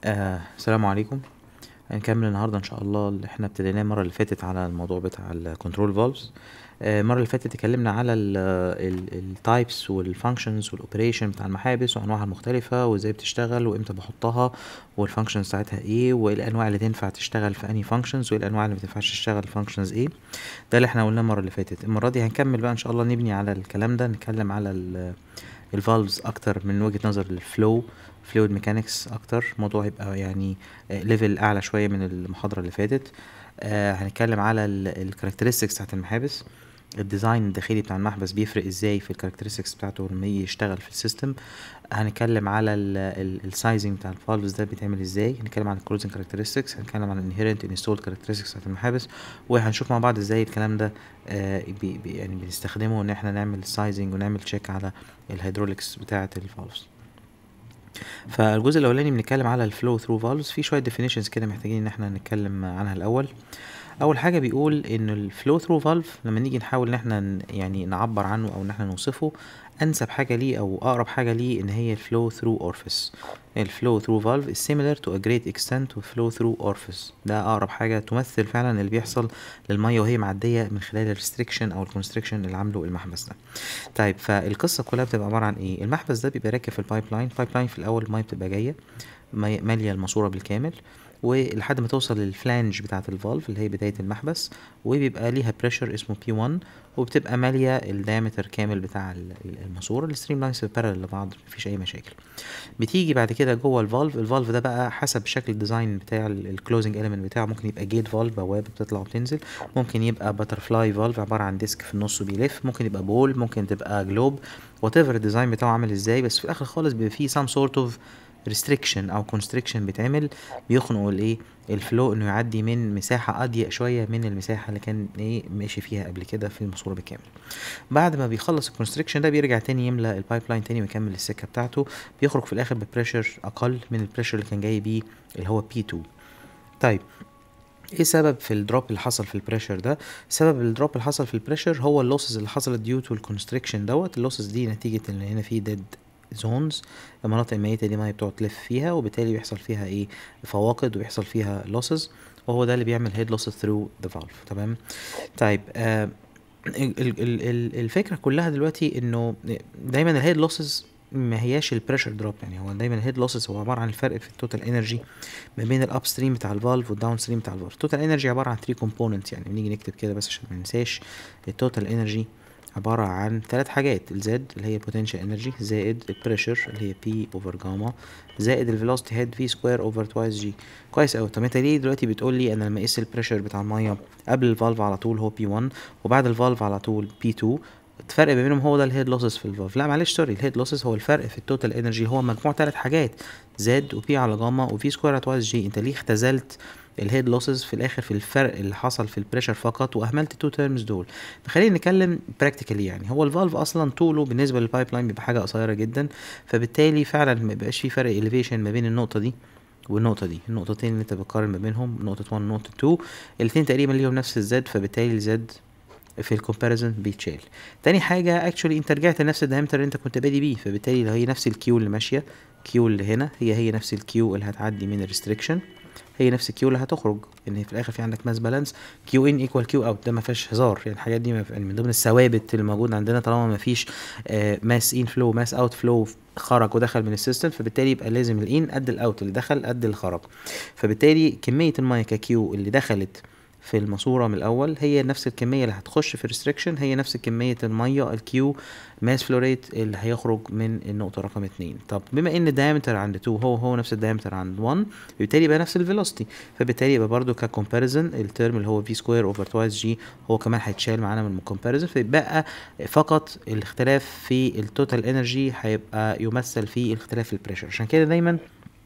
آه السلام عليكم هنكمل النهارده ان شاء الله اللي احنا ابتديناه المره اللي فاتت على الموضوع بتاع الكنترول فالفز المره اللي فاتت اتكلمنا على التايبس والفانكشنز والاوبريشن بتاع المحابس وانواعها المختلفه وازاي بتشتغل وامتى بحطها والفانكشنز بتاعتها ايه وايه الانواع اللي تنفع تشتغل في انهي فانكشنز وايه الانواع اللي ما تنفعش تشتغل فانكشنز ايه ده اللي احنا قلناه المره اللي فاتت المره دي هنكمل بقى ان شاء الله نبني على الكلام ده نتكلم على الفالفز اكتر من وجهه نظر الفلو فلويد ميكانكس اكتر الموضوع يبقى يعني ليفل اعلى شويه من المحاضره اللي فاتت آه هنتكلم على الكاركترستكس بتاعت المحابس الديزاين الداخلي بتاع المحبس بيفرق ازاي في الكاركترستكس بتاعته لما يجي يشتغل في السيستم هنتكلم على السايزنج بتاع الفالفز ده بيتعمل ازاي هنتكلم عن الكلوزنج كاركترستكس هنتكلم عن الانهيرنت انستول كاركترستكس بتاعت المحابس وهنشوف مع بعض ازاي الكلام ده آه بي بي يعني بنستخدمه ان احنا نعمل سايزنج ونعمل تشيك على الهيدروليكس بتاعه الفالفز فالجزء الاولاني بنتكلم على الفلو ثرو فالفز في شويه ديفينيشنز كده محتاجين ان احنا نتكلم عنها الاول اول حاجه بيقول ان الفلو ثرو فالف لما نيجي نحاول ان احنا يعني نعبر عنه او ان احنا نوصفه انسب حاجه ليه او اقرب حاجه ليه ان هي الفلو ثرو اورفيس الفلو ثرو فالف is similar to a great extent to flow through orifice ده اقرب حاجه تمثل فعلا اللي بيحصل للميه وهي معديه من خلال الريستريكشن او الكونستريكشن اللي عامله المحبس ده طيب فالقصه كلها بتبقى عباره عن ايه المحبس ده بيبقى راكب في البايب لاين البايب لاين في الاول الميه بتبقى جايه ماليه الماسوره بالكامل ولحد ما توصل للفلانج بتاعة الفالف اللي هي بداية المحبس وبيبقى ليها بريشر اسمه بي 1 وبتبقى مالية الدايمتر كامل بتاع الماسورة الستريم لاينز بارل لبعض مفيش أي مشاكل بتيجي بعد كده جوه الفالف الفالف ده بقى حسب شكل الديزاين بتاع الكلوزنج اليمنت بتاعه ممكن يبقى جيت فالف بوابة بتطلع وبتنزل ممكن يبقى باترفلاي فالف عبارة عن ديسك في النص بيلف ممكن يبقى بول ممكن تبقى جلوب وات ايفر الديزاين بتاعه عامل ازاي بس في الآخر خالص بيبقى فيه some sort of ريستريكشن او كونستريكشن بيتعمل بيخنقوا الايه الفلو انه يعدي من مساحه اضيق شويه من المساحه اللي كان ايه ماشي فيها قبل كده في الماسوره بالكامل بعد ما بيخلص الكونستريكشن ده بيرجع تاني يملى البايب لاين تاني ويكمل السكه بتاعته بيخرج في الاخر ببريشر اقل من البريشر اللي كان جاي بيه اللي هو بي 2 طيب ايه سبب في الدروب اللي حصل في البريشر ده سبب الدروب اللي حصل في البريشر هو اللوسز اللي حصلت ديو تو الكونستريكشن دوت اللوسز دي نتيجه ان هنا في ديد زونز المناطق الميتة دي ما بتقعد تلف فيها وبالتالي بيحصل فيها ايه فواقد وبيحصل فيها لوسز وهو ده اللي بيعمل هيد لوسز ثرو ذا فالف تمام طيب آه ال ال ال الفكره كلها دلوقتي انه دايما الهيد لوسز ما هياش البريشر دروب يعني هو دايما الهيد لوسز هو عباره عن الفرق في التوتال انرجي ما بين الاب ستريم بتاع الفالف والداون ستريم بتاع الفالف التوتال انرجي عباره عن 3 كومبوننتس يعني بنيجي نكتب كده بس عشان ما ننساش التوتال انرجي عبارة عن ثلاث حاجات الزد اللي هي potential energy زائد البريشر اللي هي P over جاما زائد الفيلوسيتي هيد V سكوير over twice G كويس أوي طب انت ليه دلوقتي بتقول لي انا لما اقيس البريشر بتاع المية قبل الفالف على طول هو P1 وبعد الفالف على طول P2 الفرق ما بينهم هو ده الهيد لوسز في الفالف لا معلش سوري الهيد لوسز هو الفرق في التوتال انرجي هو مجموع ثلاث حاجات زد وبي على جاما وفي سكوير توايس جي انت ليه اختزلت الهيد لوسز في الاخر في الفرق اللي حصل في البريشر فقط واهملت التو تيرمز دول خلينا نتكلم براكتيكالي يعني هو الفالف اصلا طوله بالنسبه للبايب لاين بيبقى حاجه قصيره جدا فبالتالي فعلا ما بيبقاش في فرق اليفيشن ما بين النقطه دي والنقطة دي النقطتين اللي انت بتقارن ما بينهم نقطة 1 ونقطة 2 الاتنين تقريبا ليهم نفس الزد فبالتالي الزد في الكومباريزون بيتشال تاني حاجة اكشولي انت رجعت لنفس الدايمتر اللي انت كنت بادي بيه فبالتالي هي نفس الكيو اللي ماشية كيو اللي هنا هي هي نفس الكيو اللي هتعدي من الريستريكشن هي نفس الكيو اللي هتخرج ان في الاخر في عندك ماس بالانس كيو ان ايكوال كيو اوت ده ما فيهاش هزار يعني الحاجات دي يعني من ضمن الثوابت اللي موجوده عندنا طالما ما فيش آه ماس ان فلو ماس اوت فلو خرج ودخل من السيستم فبالتالي يبقى لازم الان قد الاوت اللي دخل قد اللي خرج فبالتالي كميه الميه ككيو اللي دخلت في الماسورة من الأول هي نفس الكمية اللي هتخش في الريستريكشن هي نفس كمية المية الكيو ماس فلوريت اللي هيخرج من النقطة رقم اتنين طب بما ان الدايمتر عند 2 هو هو نفس الدايمتر عند 1 بالتالي يبقى نفس الفيلوسيتي فبالتالي يبقى برضو ككومباريزن الترم اللي هو في سكوير اوفر توايس جي هو كمان هيتشال معانا من الكومباريزن فيبقى فقط الاختلاف في التوتال انرجي هيبقى يمثل في الاختلاف في البريشر عشان كده دايما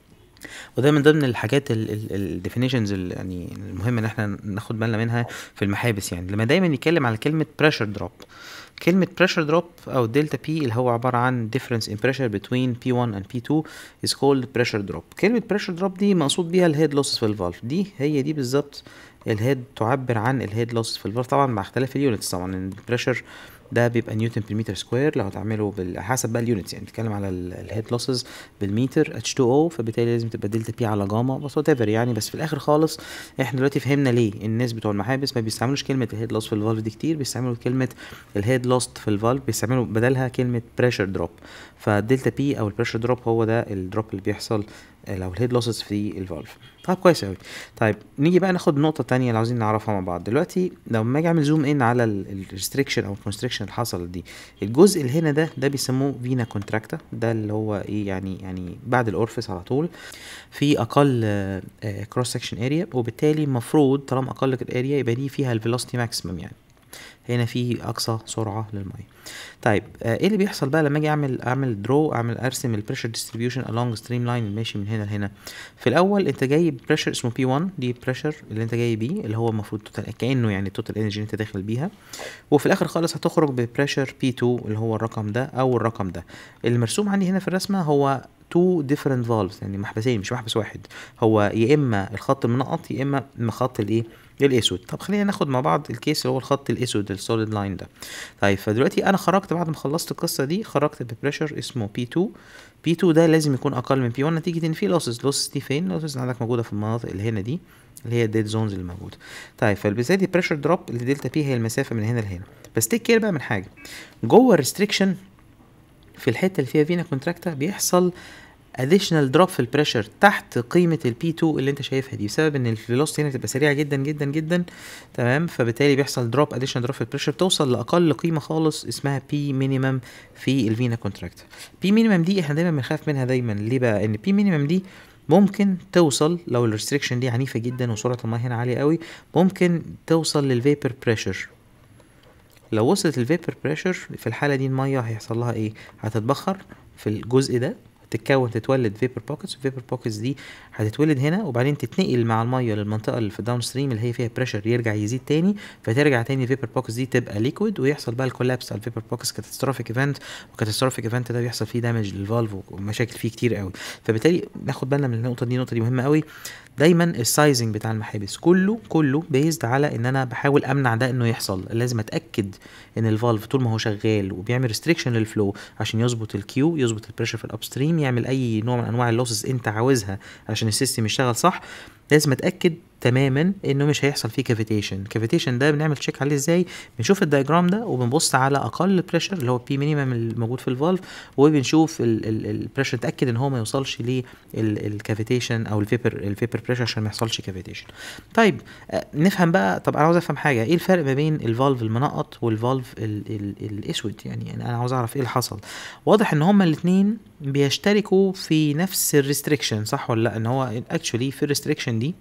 وده من ضمن الحاجات الديفينيشنز يعني المهم ان احنا ناخد بالنا منها في المحابس يعني لما دايما نتكلم على كلمه بريشر دروب كلمة pressure drop أو دلتا P اللي هو عبارة عن difference in pressure between P1 and P2 is called pressure drop كلمة pressure drop دي مقصود بيها الهيد losses في الفالف دي هي دي بالظبط الهيد تعبر عن الهيد losses في الفالف طبعا مع اختلاف اليونتس طبعا البريشر ده بيبقى نيوتن بير متر سكوير لو هتعمله بال- حسب بقى اليونتس يعني بتتكلم على الهيد لوسز بالمتر H2O فبالتالي لازم تبقى دلتا بي على جاما بس وات يعني بس في الاخر خالص احنا دلوقتي فهمنا ليه الناس بتوع المحابس ما بيستعملوش كلمه الهيد لوس في الفالف دي كتير بيستعملوا كلمه الهيد لوست في الفالف بيستعملوا بدلها كلمه بريشر دروب فالدلتا بي او البريشر دروب هو ده الدروب اللي بيحصل آه، لو الهيد لوسز في الفالف طيب كويس قوي طيب نيجي بقى ناخد نقطه تانية اللي عاوزين نعرفها مع بعض دلوقتي لما اجي اعمل زوم ان على الريستريكشن او الكونستريكشن اللي حصلت دي الجزء اللي هنا ده ده بيسموه فينا كونتراكتا ده اللي هو ايه يعني يعني بعد الاورفيس على طول في اقل كروس سكشن اريا وبالتالي المفروض طالما اقل اريا يبقى دي فيها الفيلوسيتي ماكسيمم يعني هنا في اقصى سرعه للميه طيب آه، ايه اللي بيحصل بقى لما اجي اعمل اعمل درو اعمل ارسم البريشر ديستريبيوشن along ستريم لاين ماشي من هنا لهنا في الاول انت جايب بريشر اسمه بي 1 دي بريشر اللي انت جاي بيه اللي هو المفروض توتال كانه يعني التوتال انرجي اللي انت داخل بيها وفي الاخر خالص هتخرج ببريشر بي 2 اللي هو الرقم ده او الرقم ده المرسوم عندي هنا في الرسمه هو تو ديفرنت فالفز يعني محبسين مش محبس واحد هو يا اما الخط المنقط يا اما الخط الايه الاسود طب خلينا ناخد مع بعض الكيس اللي هو الخط الاسود السوليد لاين ده طيب فدلوقتي انا خرجت بعد ما خلصت القصه دي خرجت ببريشر اسمه بي 2 بي 2 ده لازم يكون اقل من بي 1 نتيجه ان في لوسز لوسز دي فين لوسز عندك موجوده في المناطق اللي هنا دي اللي هي الديد زونز اللي موجوده طيب فالبالتالي البريشر دروب اللي دلتا بي هي المسافه من هنا لهنا بس تيك كير بقى من حاجه جوه الريستريكشن في الحته اللي فيها فينا كونتراكتا بيحصل additional drop في البريشر تحت قيمه البي 2 اللي انت شايفها دي بسبب ان الفيلوسيتي هنا تبقى سريعه جدا جدا جدا تمام فبالتالي بيحصل دروب additional drop في البريشر توصل لاقل قيمه خالص اسمها بي مينيمم في الفينا كونتراكتا بي مينيمم دي احنا دايما بنخاف منها دايما ليه بقى ان بي مينيمم دي ممكن توصل لو الريستريكشن دي عنيفه جدا وسرعه الميه هنا عاليه قوي ممكن توصل للفيبر بريشر لو وصلت الفيبر بريشر في الحاله دي الميه هيحصل لها ايه هتتبخر في الجزء ده تتكون تتولد فيبر بوكيتس الفيبر بوكيتس دي هتتولد هنا وبعدين تتنقل مع الميه للمنطقه اللي في الداون ستريم اللي هي فيها بريشر يرجع يزيد تاني فترجع تاني الفيبر بوكيتس دي تبقى ليكويد ويحصل بقى الكولابس على الفيبر بوكيتس كاتاستروفيك ايفنت وكاتاستروفيك ايفنت ده بيحصل فيه دامج للفالف ومشاكل فيه كتير قوي فبالتالي ناخد بالنا من النقطه دي النقطه دي مهمه قوي دايما السايزنج بتاع المحابس كله كله بيزد على ان انا بحاول امنع ده انه يحصل لازم اتاكد ان الفالف طول ما هو شغال وبيعمل ريستريكشن للفلو عشان يظبط الكيو يظبط البريشر في الاب ستريم يعمل اي نوع من انواع اللوسز انت عاوزها عشان السيستم يشتغل صح لازم اتاكد تماما انه مش هيحصل فيه كافيتيشن كافيتيشن ده بنعمل تشيك عليه ازاي بنشوف الدايجرام ده وبنبص على اقل بريشر اللي هو بي مينيمم الموجود في الفالف وبنشوف البريشر نتاكد ان هو ما يوصلش للكافيتيشن او الفيبر الفيبر بريشر عشان ما يحصلش كافيتيشن طيب آه، نفهم بقى طب انا عاوز افهم حاجه ايه الفرق ما بين الفالف المنقط والفالف ال ال الاسود يعني انا عاوز اعرف ايه اللي حصل واضح ان هما الاثنين بيشتركوا في نفس الريستريكشن صح ولا لا ان هو اكشولي في الريستريكشن دي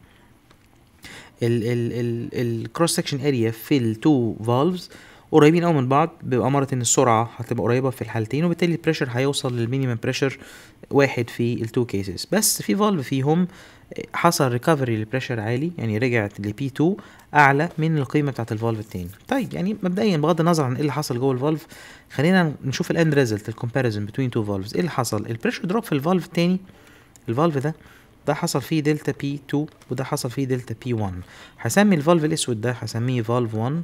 الكروس سكشن اريا في التو فالفز قريبين قوي من بعض بأمارة ان السرعة هتبقى قريبة في الحالتين وبالتالي البريشر هيوصل للمينيمم بريشر واحد في التو كيسز بس في فالف فيهم حصل ريكفري للبريشر عالي يعني رجعت ل P2 اعلى من القيمه بتاعت الفالف التاني طيب يعني مبدئيا بغض النظر عن ايه اللي حصل جوه الفالف خلينا نشوف الاند ريزلت الكومباريزون بين تو فالفز ايه اللي حصل البريشر دروب في الفالف التاني الفالف ده ده حصل فيه دلتا بي 2 وده حصل فيه دلتا بي 1 هسمي الفالف الاسود ده هسميه فالف 1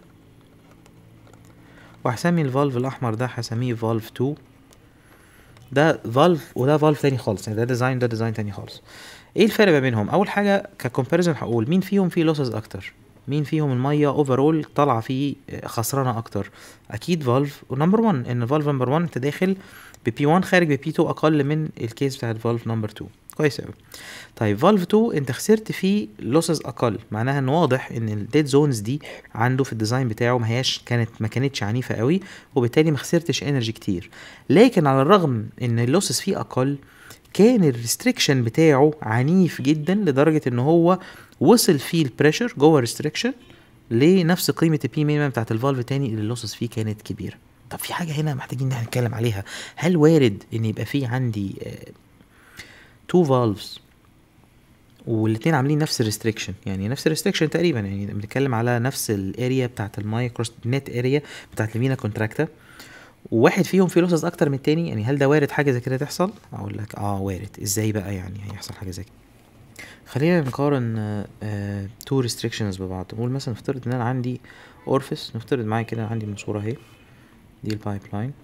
وهسمي الفالف الاحمر ده هسميه فالف 2 ده فالف وده فالف تاني خالص يعني ده ديزاين ده ديزاين تاني خالص ايه الفرق ما بينهم اول حاجه ككومباريزون هقول مين فيهم فيه لوسز اكتر مين فيهم الميه اوفرول طالعه فيه خسرانه اكتر اكيد فالف ونمبر 1 ان فالف نمبر 1 انت داخل ببي 1 خارج ببي 2 اقل من الكيس بتاع الفالف نمبر 2 كويس قوي طيب فالف 2 انت خسرت فيه لوسز اقل معناها ان واضح ان الديد زونز دي عنده في الديزاين بتاعه ما هياش كانت ما كانتش عنيفه قوي وبالتالي ما خسرتش انرجي كتير لكن على الرغم ان اللوسز فيه اقل كان الريستريكشن بتاعه عنيف جدا لدرجه ان هو وصل فيه البريشر جوه الريستريكشن لنفس قيمه البي مينيمم بتاعت الفالف التاني اللي اللوسز فيه كانت كبيره طب في حاجه هنا محتاجين ان احنا نتكلم عليها هل وارد ان يبقى في عندي تو فالفز والاتنين عاملين نفس الريستريكشن يعني نفس الريستريكشن تقريبا يعني بنتكلم على نفس الاريا بتاعت الماي كروس نت اريا بتاعت الفينا كونتراكتا وواحد فيهم فيه لوسز اكتر من التاني يعني هل ده وارد حاجه زي كده تحصل اقول لك اه وارد ازاي بقى يعني هيحصل حاجه زي كده خلينا نقارن تو ريستريكشنز ببعض نقول مثلا نفترض ان انا عندي اورفيس نفترض معايا كده عندي من صوره اهي دي البايب لاين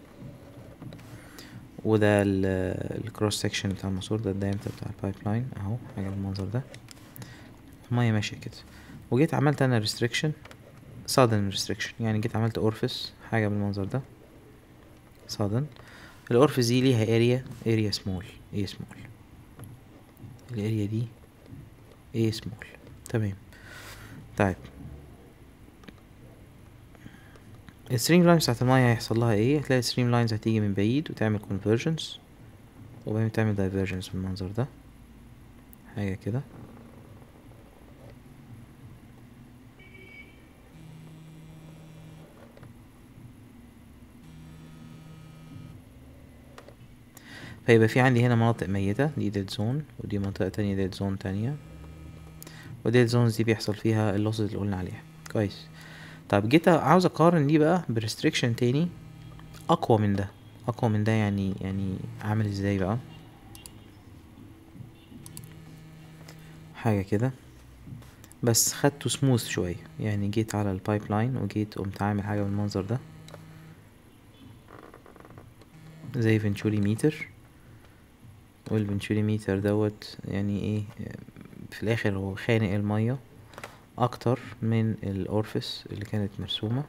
وده الكروس سكشن بتاع الماسور ده الدايمتر بتاع البايب لاين اهو حاجه بالمنظر ده الميه ماشيه كده وجيت عملت انا ريستريكشن sudden restriction يعني جيت عملت اورفس حاجه بالمنظر ده sudden الاورفس دي ليها اريا اريا سمول ايه سمول الاريا دي ايه سمول تمام طيب الستريم لاينز بتاعت المية هيحصل لها ايه هتلاقي الستريم لاينز هتيجي من بعيد وتعمل convergence وبعدين تعمل divergence بالمنظر ده حاجة كده فيبقى في عندي هنا مناطق ميتة دي ديد زون ودي منطقة تانية ديد زون تانية وديد زونز دي بيحصل فيها اللوسز اللي قلنا عليها كويس طب جيت عاوز اقارن دي بقى بريستريكشن تاني اقوى من ده اقوى من ده يعني يعني عامل ازاي بقى حاجة كده بس خدته سموث شوية يعني جيت على البايب لاين وجيت قمت عامل حاجة بالمنظر ده زي فنتشوري ميتر والفنتشوري ميتر دوت يعني ايه في الاخر هو خانق المية اكتر من الاورفس اللي كانت مرسومة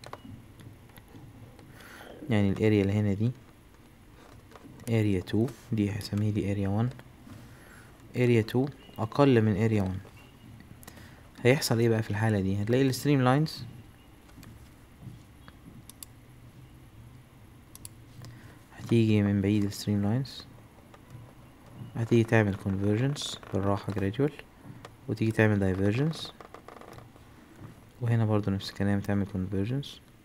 يعني الاريا اللي هنا دي اريا 2 دي هسميه دي اريا 1 اريا 2 اقل من اريا 1 هيحصل ايه بقى في الحالة دي هتلاقي الستريم لاينز هتيجي من بعيد الستريم لاينز هتيجي تعمل convergence بالراحة gradual وتيجي تعمل divergence وهنا برضو نفس الكلام تعمل convergence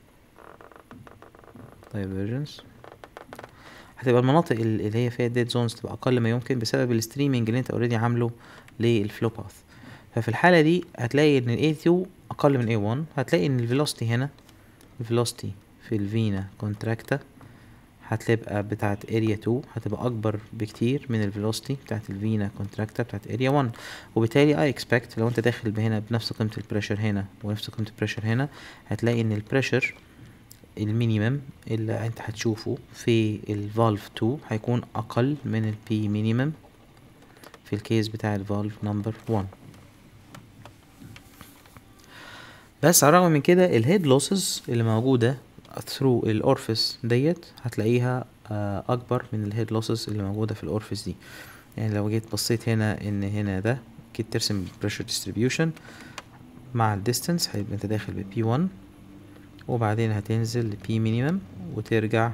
divergence هتبقى المناطق اللي هي فيها dead zones تبقى اقل ما يمكن بسبب الستريمنج اللي انت اوريدي عامله للفلو باث ففي الحالة دي هتلاقي ان ال A2 اقل من A1 هتلاقي ان الفيلوسيتي هنا الفيلوسيتي في الفينا كونتراكتا هتبقى بتاعت اريا 2 هتبقى اكبر بكتير من الفيلوسيتي بتاعت الفينا كونتراكتا بتاعت اريا 1 وبالتالي اي اكسبكت لو انت داخل هنا بنفس قيمه البريشر هنا ونفس قيمه البريشر هنا هتلاقي ان البريشر المينيمم اللي انت هتشوفه في الفالف 2 هيكون اقل من البي مينيمم في الكيس بتاع الفالف نمبر 1 بس على الرغم من كده الهيد لوسز اللي موجوده through الاورفيس ديت هتلاقيها اكبر من الهيد لوسز اللي موجوده في الاورفيس دي يعني لو جيت بصيت هنا ان هنا ده جيت ترسم pressure distribution مع الديستنس هيبقى انت داخل ب P1 وبعدين هتنزل ل P minimum وترجع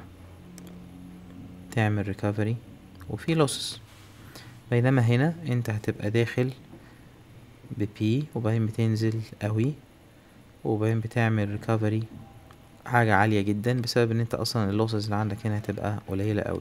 تعمل recovery وفي losses بينما هنا انت هتبقى داخل ب P وبعدين بتنزل قوي وبعدين بتعمل recovery حاجة عالية جدا بسبب ان انت اصلا اللوسز اللي عندك هنا هتبقى قليلة قوي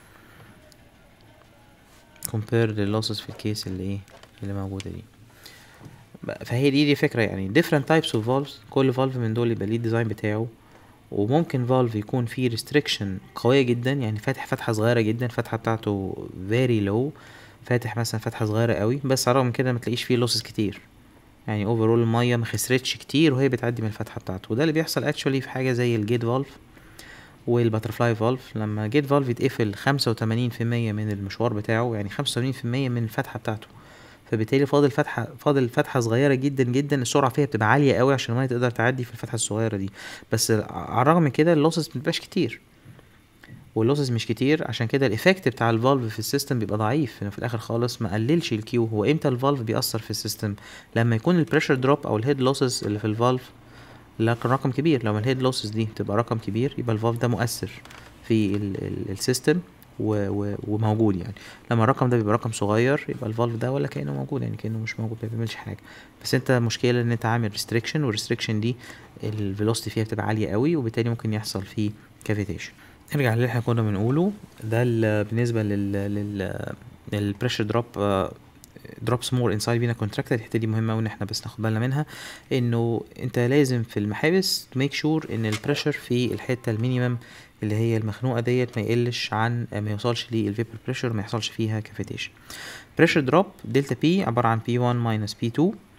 compare لللوسز في الكيس اللي ايه اللي موجودة دي فهي دي دي فكرة يعني different types of valves كل valve من دول يبقى ليه الديزاين بتاعه وممكن valve يكون فيه restriction قوية جدا يعني فاتح فتحة صغيرة جدا الفتحة بتاعته very low فاتح مثلا فتحة صغيرة قوي بس على الرغم من كده متلاقيش فيه لوسز كتير يعني اوفرول الميه ما خسرتش كتير وهي بتعدي من الفتحه بتاعته وده اللي بيحصل اكشولي في حاجه زي الجيت فالف والباترفلاي فالف لما جيت فالف يتقفل خمسة وتمانين في المية من المشوار بتاعه يعني خمسة وتمانين في المية من الفتحة بتاعته فبالتالي فاضل فتحة فاضل فتحة صغيرة جدا جدا السرعة فيها بتبقى عالية قوي عشان المية تقدر تعدي في الفتحة الصغيرة دي بس على الرغم من كده اللوسز مبتبقاش كتير واللوسز مش كتير عشان كده الايفكت بتاع الفالف في السيستم بيبقى ضعيف في الاخر خالص ما قللش الكيو هو امتى الفالف بيأثر في السيستم لما يكون البريشر دروب او الهيد لوسز اللي في الفالف لكن رقم كبير لما الهيد لوسز دي تبقى رقم كبير يبقى الفالف ده مؤثر في السيستم وموجود يعني لما الرقم ده بيبقى رقم صغير يبقى الفالف ده ولا كانه موجود يعني كانه مش موجود ما بيعملش حاجه بس انت مشكله ان انت عامل ريستريكشن والريستريكشن دي الفيلوسيتي فيها بتبقى عاليه قوي وبالتالي ممكن يحصل فيه كافيتيشن نرجع للي احنا كنا بنقوله ده بالنسبة لل لل البريشر دروب دروبس مور انسايد فينا كونتراكتد الحته دي مهمه قوي ان احنا بس ناخد بالنا منها انه انت لازم في المحابس ميك شور ان البريشر في الحته المينيمم اللي هي المخنوقه ديت ما يقلش عن ما يوصلش للفيبر بريشر ما يحصلش فيها كافيتيشن بريشر دروب دلتا بي عباره عن بي 1 ماينس بي 2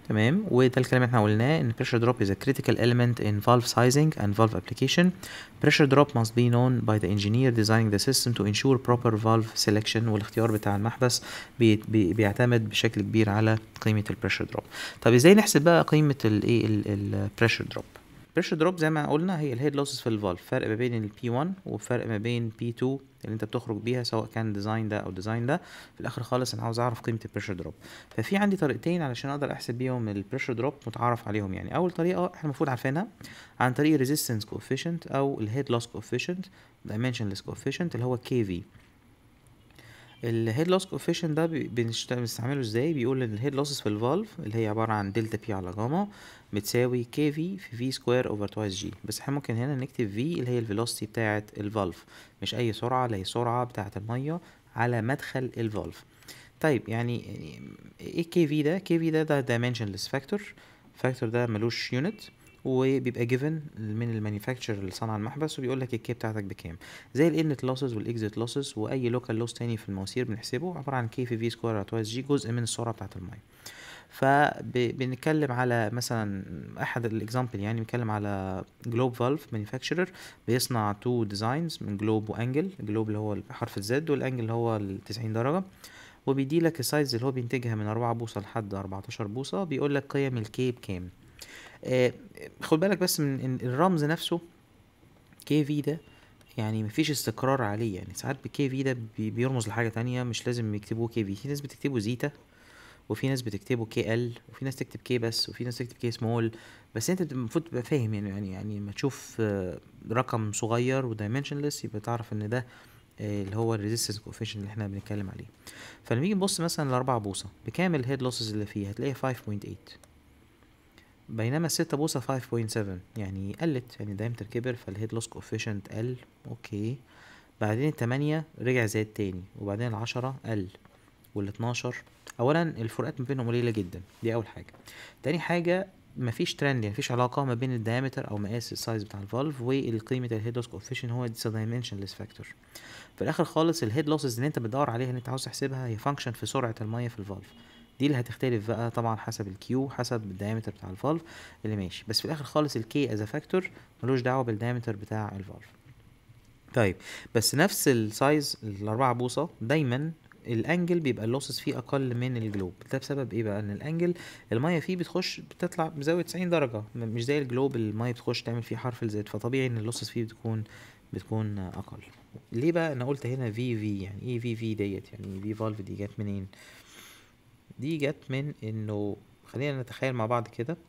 تمام وده الكلام اللي احنا قلناه ان pressure drop is a critical element in valve sizing and valve application pressure drop must be known by the engineer designing the system to ensure proper valve selection والاختيار بتاع المحبس بي بي بيعتمد بشكل كبير على قيمة البريشر دروب طب ازاي نحسب بقى قيمة الايه البريشر دروب بريشر دروب زي ما قلنا هي الهيد لوسز في الفالف فرق ما بين البي 1 وفرق ما بين بي 2 اللي انت بتخرج بيها سواء كان ديزاين ده او ديزاين ده في الاخر خالص انا عاوز اعرف قيمه البريشر دروب ففي عندي طريقتين علشان اقدر احسب بيهم البريشر دروب متعارف عليهم يعني اول طريقه احنا المفروض عارفينها عن طريق الريزيستنس كوفيشنت او الهيد لوس كوفيشنت dimensionless كوفيشنت اللي هو كي في الهيد لوس كوفيشنت ده بي- بنشت- بنستعمله ازاي بيقول ان الهيد لوسز في الفالف اللي هي عباره عن دلتا بي على جاما بتساوي كي في في في سكوير اوفر توايس جي بس احنا ممكن هنا نكتب في اللي هي الفيلوسيتي بتاعه الفالف مش اي سرعه لا هي سرعه بتاعه الميه على مدخل الفالف طيب يعني يعني ايه كي في ده كي في ده ده dimensionless فاكتور فاكتور ده ملوش يونت وبيبقى جيفن من المانيفاكتشر اللي صنع المحبس وبيقول لك الكي بتاعتك بكام زي الانت لوسز والاكزيت لوسز واي لوكال لوس تاني في المواسير بنحسبه عباره عن كي في في سكوير على توايس جي جزء من السرعه بتاعه الميه فبنتكلم على مثلا احد الاكزامبل يعني بنتكلم على جلوب فالف مانيفاكتشرر بيصنع تو ديزاينز من جلوب وانجل جلوب اللي هو حرف الزد والانجل اللي هو ال 90 درجه وبيدي لك السايز اللي هو بينتجها من 4 بوصه لحد 14 بوصه بيقول لك قيم الكي بكام آه خد بالك بس من إن الرمز نفسه كي في ده يعني مفيش استقرار عليه يعني ساعات بكي في ده بي- بيرمز لحاجه تانية مش لازم يكتبوه كي في في ناس بتكتبه زيتا وفي ناس بتكتبه كي ال وفي ناس تكتب كي بس وفي ناس تكتب كي سمول بس انت بتبقى- المفروض تبقى فاهم يعني يعني يعني لما تشوف آه، رقم صغير ودايمنشنلess يبقى تعرف ان ده آه، اللي هو الريزيستنس كوفيشن اللي احنا بنتكلم عليه فلما نيجي نبص مثلا لأربعة بوصة بكام الهيد لوسز اللي فيه هتلاقيها 5.8 بينما الستة بوصة 5.7 يعني قلت يعني الدايمتر كبر فالهيد لوس كوفيشنت قل اوكي بعدين التمانية رجع زاد تاني وبعدين العشرة قل والاتناشر اولا الفروقات ما بينهم قليلة جدا دي اول حاجة تاني حاجة مفيش ترند يعني مفيش علاقة ما بين الدايمتر او مقاس السايز بتاع الفالف والقيمة الهيد لوس كوفيشن هو ديس دايمنشنلess فاكتور في الاخر خالص الهيد لوسز اللي انت بتدور عليها اللي انت عاوز تحسبها هي فانكشن في سرعة المية في الفالف دي اللي هتختلف بقى طبعا حسب الكيو حسب الدايمتر بتاع الفالف اللي ماشي بس في الاخر خالص الكي از فاكتور ملوش دعوه بالدايمتر بتاع الفالف طيب بس نفس السايز الأربعة بوصة دايما الانجل بيبقى اللوسز فيه اقل من الجلوب ده بسبب ايه بقى ان الانجل الميه فيه بتخش بتطلع بزاويه 90 درجه م- مش زي الجلوب الميه بتخش تعمل فيه حرف الزد فطبيعي ان اللوسز فيه بتكون بتكون اقل ليه بقى انا قلت هنا في في يعني ايه في في ديت يعني في فالف دي جت منين دي جت من انه خلينا نتخيل مع بعض كده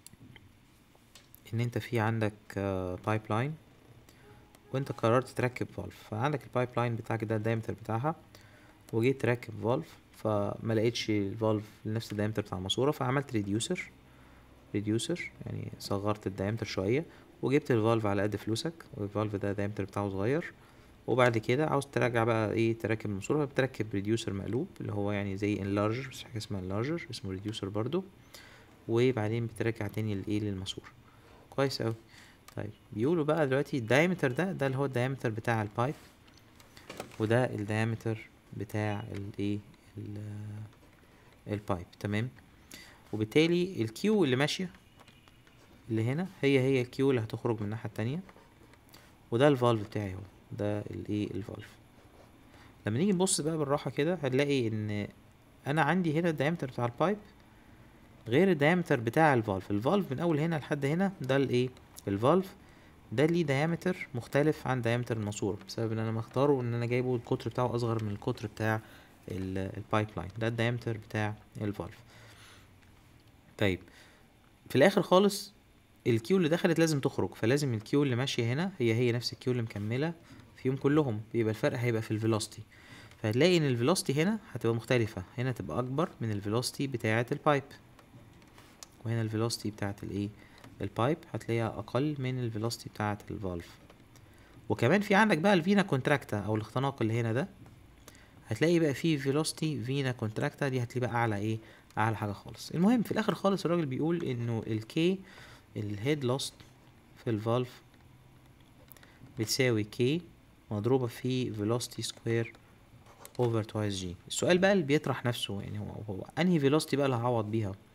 ان انت في عندك بايب لاين وانت قررت تركب فالف فعندك البايب لاين بتاعك ده الدايمتر بتاعها وجيت تركب فالف فما لقيتش الفالف لنفس الدايمتر بتاع الماسوره فعملت ريديوسر ريديوسر يعني صغرت الدايمتر شويه وجبت الفالف على قد فلوسك والفالف ده الدايمتر بتاعه صغير وبعد كده عاوز ترجع بقى ايه تركب الماسوره فبتركب ريديوسر مقلوب اللي هو يعني زي انلارجر بس حاجه اسمها انلارجر اسمه ريديوسر برضو وبعدين بترجع تاني لايه للماسوره كويس اوي طيب بيقولوا بقى دلوقتي الدايمتر ده ده اللي هو الدايمتر بتاع البايب وده الدايمتر بتاع الايه ال- البايب تمام وبالتالي الكيو اللي ماشيه اللي هنا هي هي الكيو اللي هتخرج من الناحيه التانية وده الفالف بتاعي اهو ده الايه الفالف لما نيجي نبص بقى بالراحه كده هنلاقي ان انا عندي هنا الدايمتر بتاع البايب غير الدايمتر بتاع الفالف الفالف من اول هنا لحد هنا ده الايه الفالف ده ليه دايمتر مختلف عن دايمتر الماسورة بسبب ان انا مختاره ان انا جايبه القطر بتاعه اصغر من القطر بتاع البايب لاين ده الدايمتر بتاع الفالف طيب في الاخر خالص الكيو اللي دخلت لازم تخرج فلازم الكيو اللي ماشية هنا هي هي نفس الكيو اللي مكملة فيهم كلهم يبقى الفرق هيبقى في الفيلوسيتي فهتلاقي ان الفيلوسيتي هنا هتبقى مختلفة هنا تبقى اكبر من الفيلوسيتي بتاعة البايب وهنا الفيلوسيتي بتاعة الايه البايب هتلاقيها اقل من الفيلوسيتي بتاعة الفالف وكمان في عندك بقى الفينا كونتراكتا او الاختناق اللي هنا ده هتلاقي بقى فيه فيلوسيتي فينا كونتراكتا دي هتلاقي بقى اعلى ايه اعلى حاجه خالص المهم في الاخر خالص الراجل بيقول انه الكي الهيد لوست في الفالف بتساوي كي مضروبة في velocity square over twice g السؤال بقى اللي بيطرح نفسه يعني هو هو انهي velocity بقى اللي هعوض بيها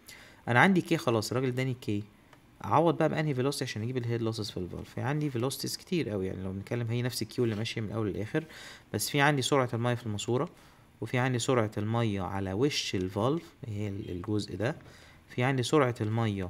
انا عندي كي خلاص الراجل اداني كي اعوض بقى بانهي فيلوسيتي عشان اجيب الهيد لوسز في الفالف في عندي فيلوسيتيز كتير قوي يعني لو بنتكلم هي نفس الكيو اللي ماشيه من الاول للاخر بس في عندي سرعه الميه في الماسوره وفي عندي سرعه الميه على وش الفالف هي الجزء ده في عندي سرعه الميه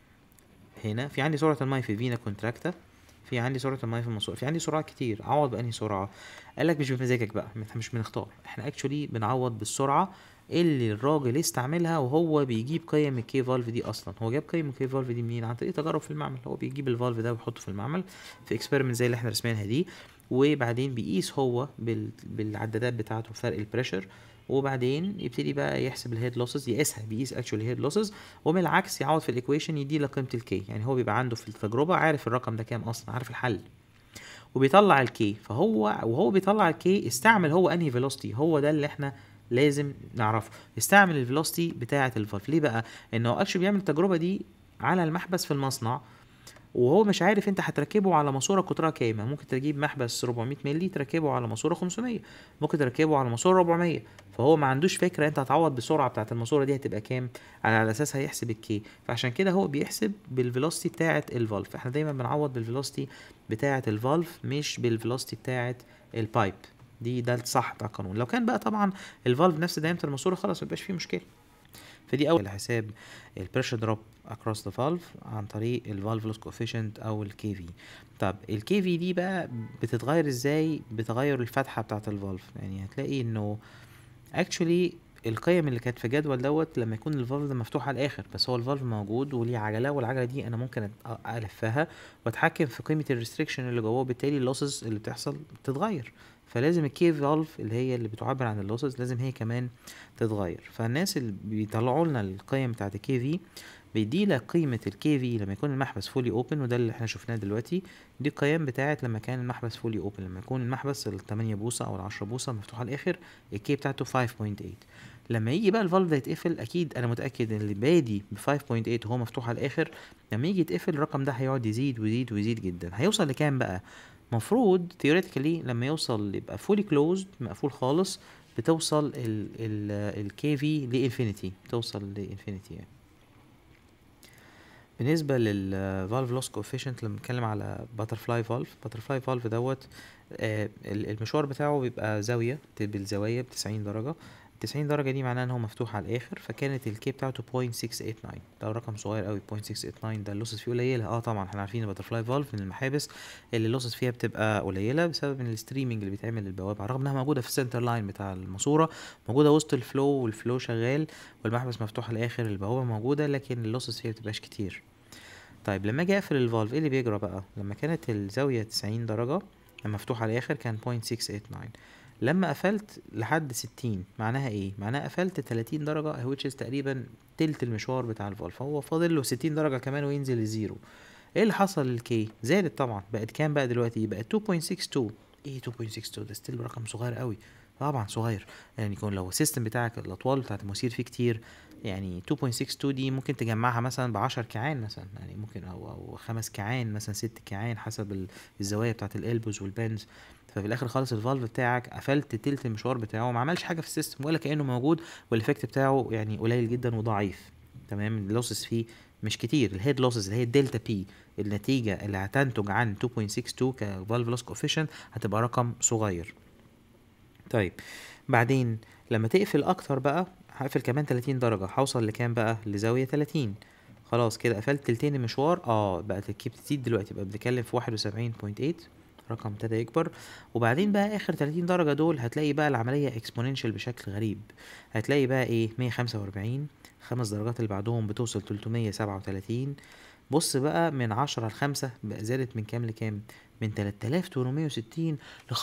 هنا في عندي سرعه الميه في فينا كونتراكتا في عندي سرعه الميه في الماسوره في عندي سرعات كتير اعوض بانهي سرعه قال لك مش بمزاجك بقى احنا مش بنختار احنا اكشولي بنعوض بالسرعه اللي الراجل استعملها وهو بيجيب قيم الكي فالف دي اصلا هو جاب قيم الكي فالف دي منين عن طريق تجارب في المعمل هو بيجيب الفالف ده ويحطه في المعمل في اكسبيرمنت زي اللي احنا رسمينها دي وبعدين بيقيس هو بال... بالعدادات بتاعته فرق البريشر وبعدين يبتدي بقى يحسب الهيد لوسز يقيسها بيقيس اكشولي هيد لوسز ومن العكس يعوض في الايكويشن يدي لك قيمه الكي يعني هو بيبقى عنده في التجربه عارف الرقم ده كام اصلا عارف الحل وبيطلع الكي فهو وهو بيطلع الكي استعمل هو انهي فيلوسيتي هو ده اللي احنا لازم نعرفه استعمل الفيلوسيتي بتاعه الفالف ليه بقى انه اكشلي بيعمل التجربه دي على المحبس في المصنع وهو مش عارف انت هتركبه على ماسوره قطرها كام ممكن تجيب محبس 400 مللي تركبه على ماسوره 500 ممكن تركبه على ماسوره 400 فهو ما عندوش فكره انت هتعوض بالسرعه بتاعه الماسوره دي هتبقى كام على اساسها هيحسب الكي فعشان كده هو بيحسب بالفيلوسيتي بتاعه الفالف احنا دايما بنعوض بالفيلوسيتي بتاعه الفالف مش بالفيلوسيتي بتاعه البايب دي ده الصح بتاع القانون لو كان بقى طبعا الفالف نفس دايمتر الماسوره خلاص مبيبقاش فيه مشكله فدي اول حساب البريشر دروب اكروس ذا فالف عن طريق الفالف لوس كوفيشنت او الكي في طب الكي في دي بقى بتتغير ازاي بتغير الفتحه بتاعه الفالف يعني هتلاقي انه اكشولي القيم اللي كانت في جدول دوت لما يكون الفالف ده مفتوح على الاخر بس هو الفالف موجود وليه عجله والعجله دي انا ممكن الفها واتحكم في قيمه الريستريكشن اللي جواه وبالتالي اللوسز اللي بتحصل بتتغير فلازم الكي فالف اللي هي اللي بتعبر عن اللوسز لازم هي كمان تتغير فالناس اللي بيطلعوا لنا القيم بتاعت الكي في بيدي لك قيمة الكي في لما يكون المحبس فولي اوبن وده اللي احنا شفناه دلوقتي دي القيم بتاعت لما كان المحبس فولي اوبن لما يكون المحبس ال 8 بوصة او ال 10 بوصة مفتوح على الاخر الكي بتاعته 5.8 لما يجي بقى الفالف ده يتقفل اكيد انا متاكد ان اللي بادي ب 5.8 وهو مفتوح على الاخر لما يجي يتقفل الرقم ده هيقعد يزيد ويزيد ويزيد جدا هيوصل لكام بقى مفروض theoretically لما يوصل يبقى fully closed مقفول خالص بتوصل ال ال الكي في لانفينيتي توصل لانفينيتي يعني بالنسبة للفالف لوس كوفيشنت لما بنتكلم على باترفلاي فالف باترفلاي فالف دوت آه المشوار بتاعه بيبقى زاوية بالزوايا بتسعين درجة التسعين درجة دي معناها ان هو مفتوح على الاخر فكانت الكي بتاعته 0.689 ده رقم صغير قوي 0.689 ده اللوسز فيه قليلة اه طبعا احنا عارفين الباترفلاي فالف من المحابس اللي اللوسز فيها بتبقى قليلة بسبب ان الستريمنج اللي بيتعمل للبوابة رغم انها موجودة في السنتر لاين بتاع الماسورة موجودة وسط الفلو والفلو شغال والمحبس مفتوح على الاخر البوابة موجودة لكن اللوسز فيها مبتبقاش كتير طيب لما اجي اقفل الفالف ايه اللي بيجرى بقى لما كانت الزاوية 90 درجة لما مفتوح على الاخر كان 0.689 لما قفلت لحد ستين معناها ايه معناها قفلت تلاتين درجة which is تقريبا تلت المشوار بتاع الفالف هو فاضل له ستين درجة كمان وينزل لزيرو ايه اللي حصل للكي زادت طبعا بقت كام بقى دلوقتي بقت 2.62 ايه 2.62 ده ستيل رقم صغير قوي طبعا صغير يعني يكون لو السيستم بتاعك الاطوال بتاعت المثير فيه كتير يعني 2.62 دي ممكن تجمعها مثلا ب 10 كيعان مثلا يعني ممكن او او خمس كيعان مثلا ست كيعان حسب الزوايا بتاعت الالبوز والبنز ففي الاخر خالص الفالف بتاعك قفلت تلت المشوار بتاعه وما عملش حاجه في السيستم ولا كانه موجود والافكت بتاعه يعني قليل جدا وضعيف تمام اللوسز فيه مش كتير الهيد لوسز اللي هي الدلتا بي النتيجه اللي هتنتج عن 2.62 كفالف لوس كوفيشنت هتبقى رقم صغير طيب بعدين لما تقفل اكتر بقى هقفل كمان 30 درجه هوصل لكام بقى لزاويه 30 خلاص كده قفلت تلتين المشوار اه بقت الكيب تزيد دلوقتي بقى بنتكلم في 71.8 رقم ابتدى يكبر وبعدين بقى اخر 30 درجة دول هتلاقي بقى العملية اكسبوننشال بشكل غريب هتلاقي بقى ايه 145 خمس درجات اللي بعدهم بتوصل 337 بص بقى من عشرة لخمسة بقى زادت من كام لكام من 3860 ل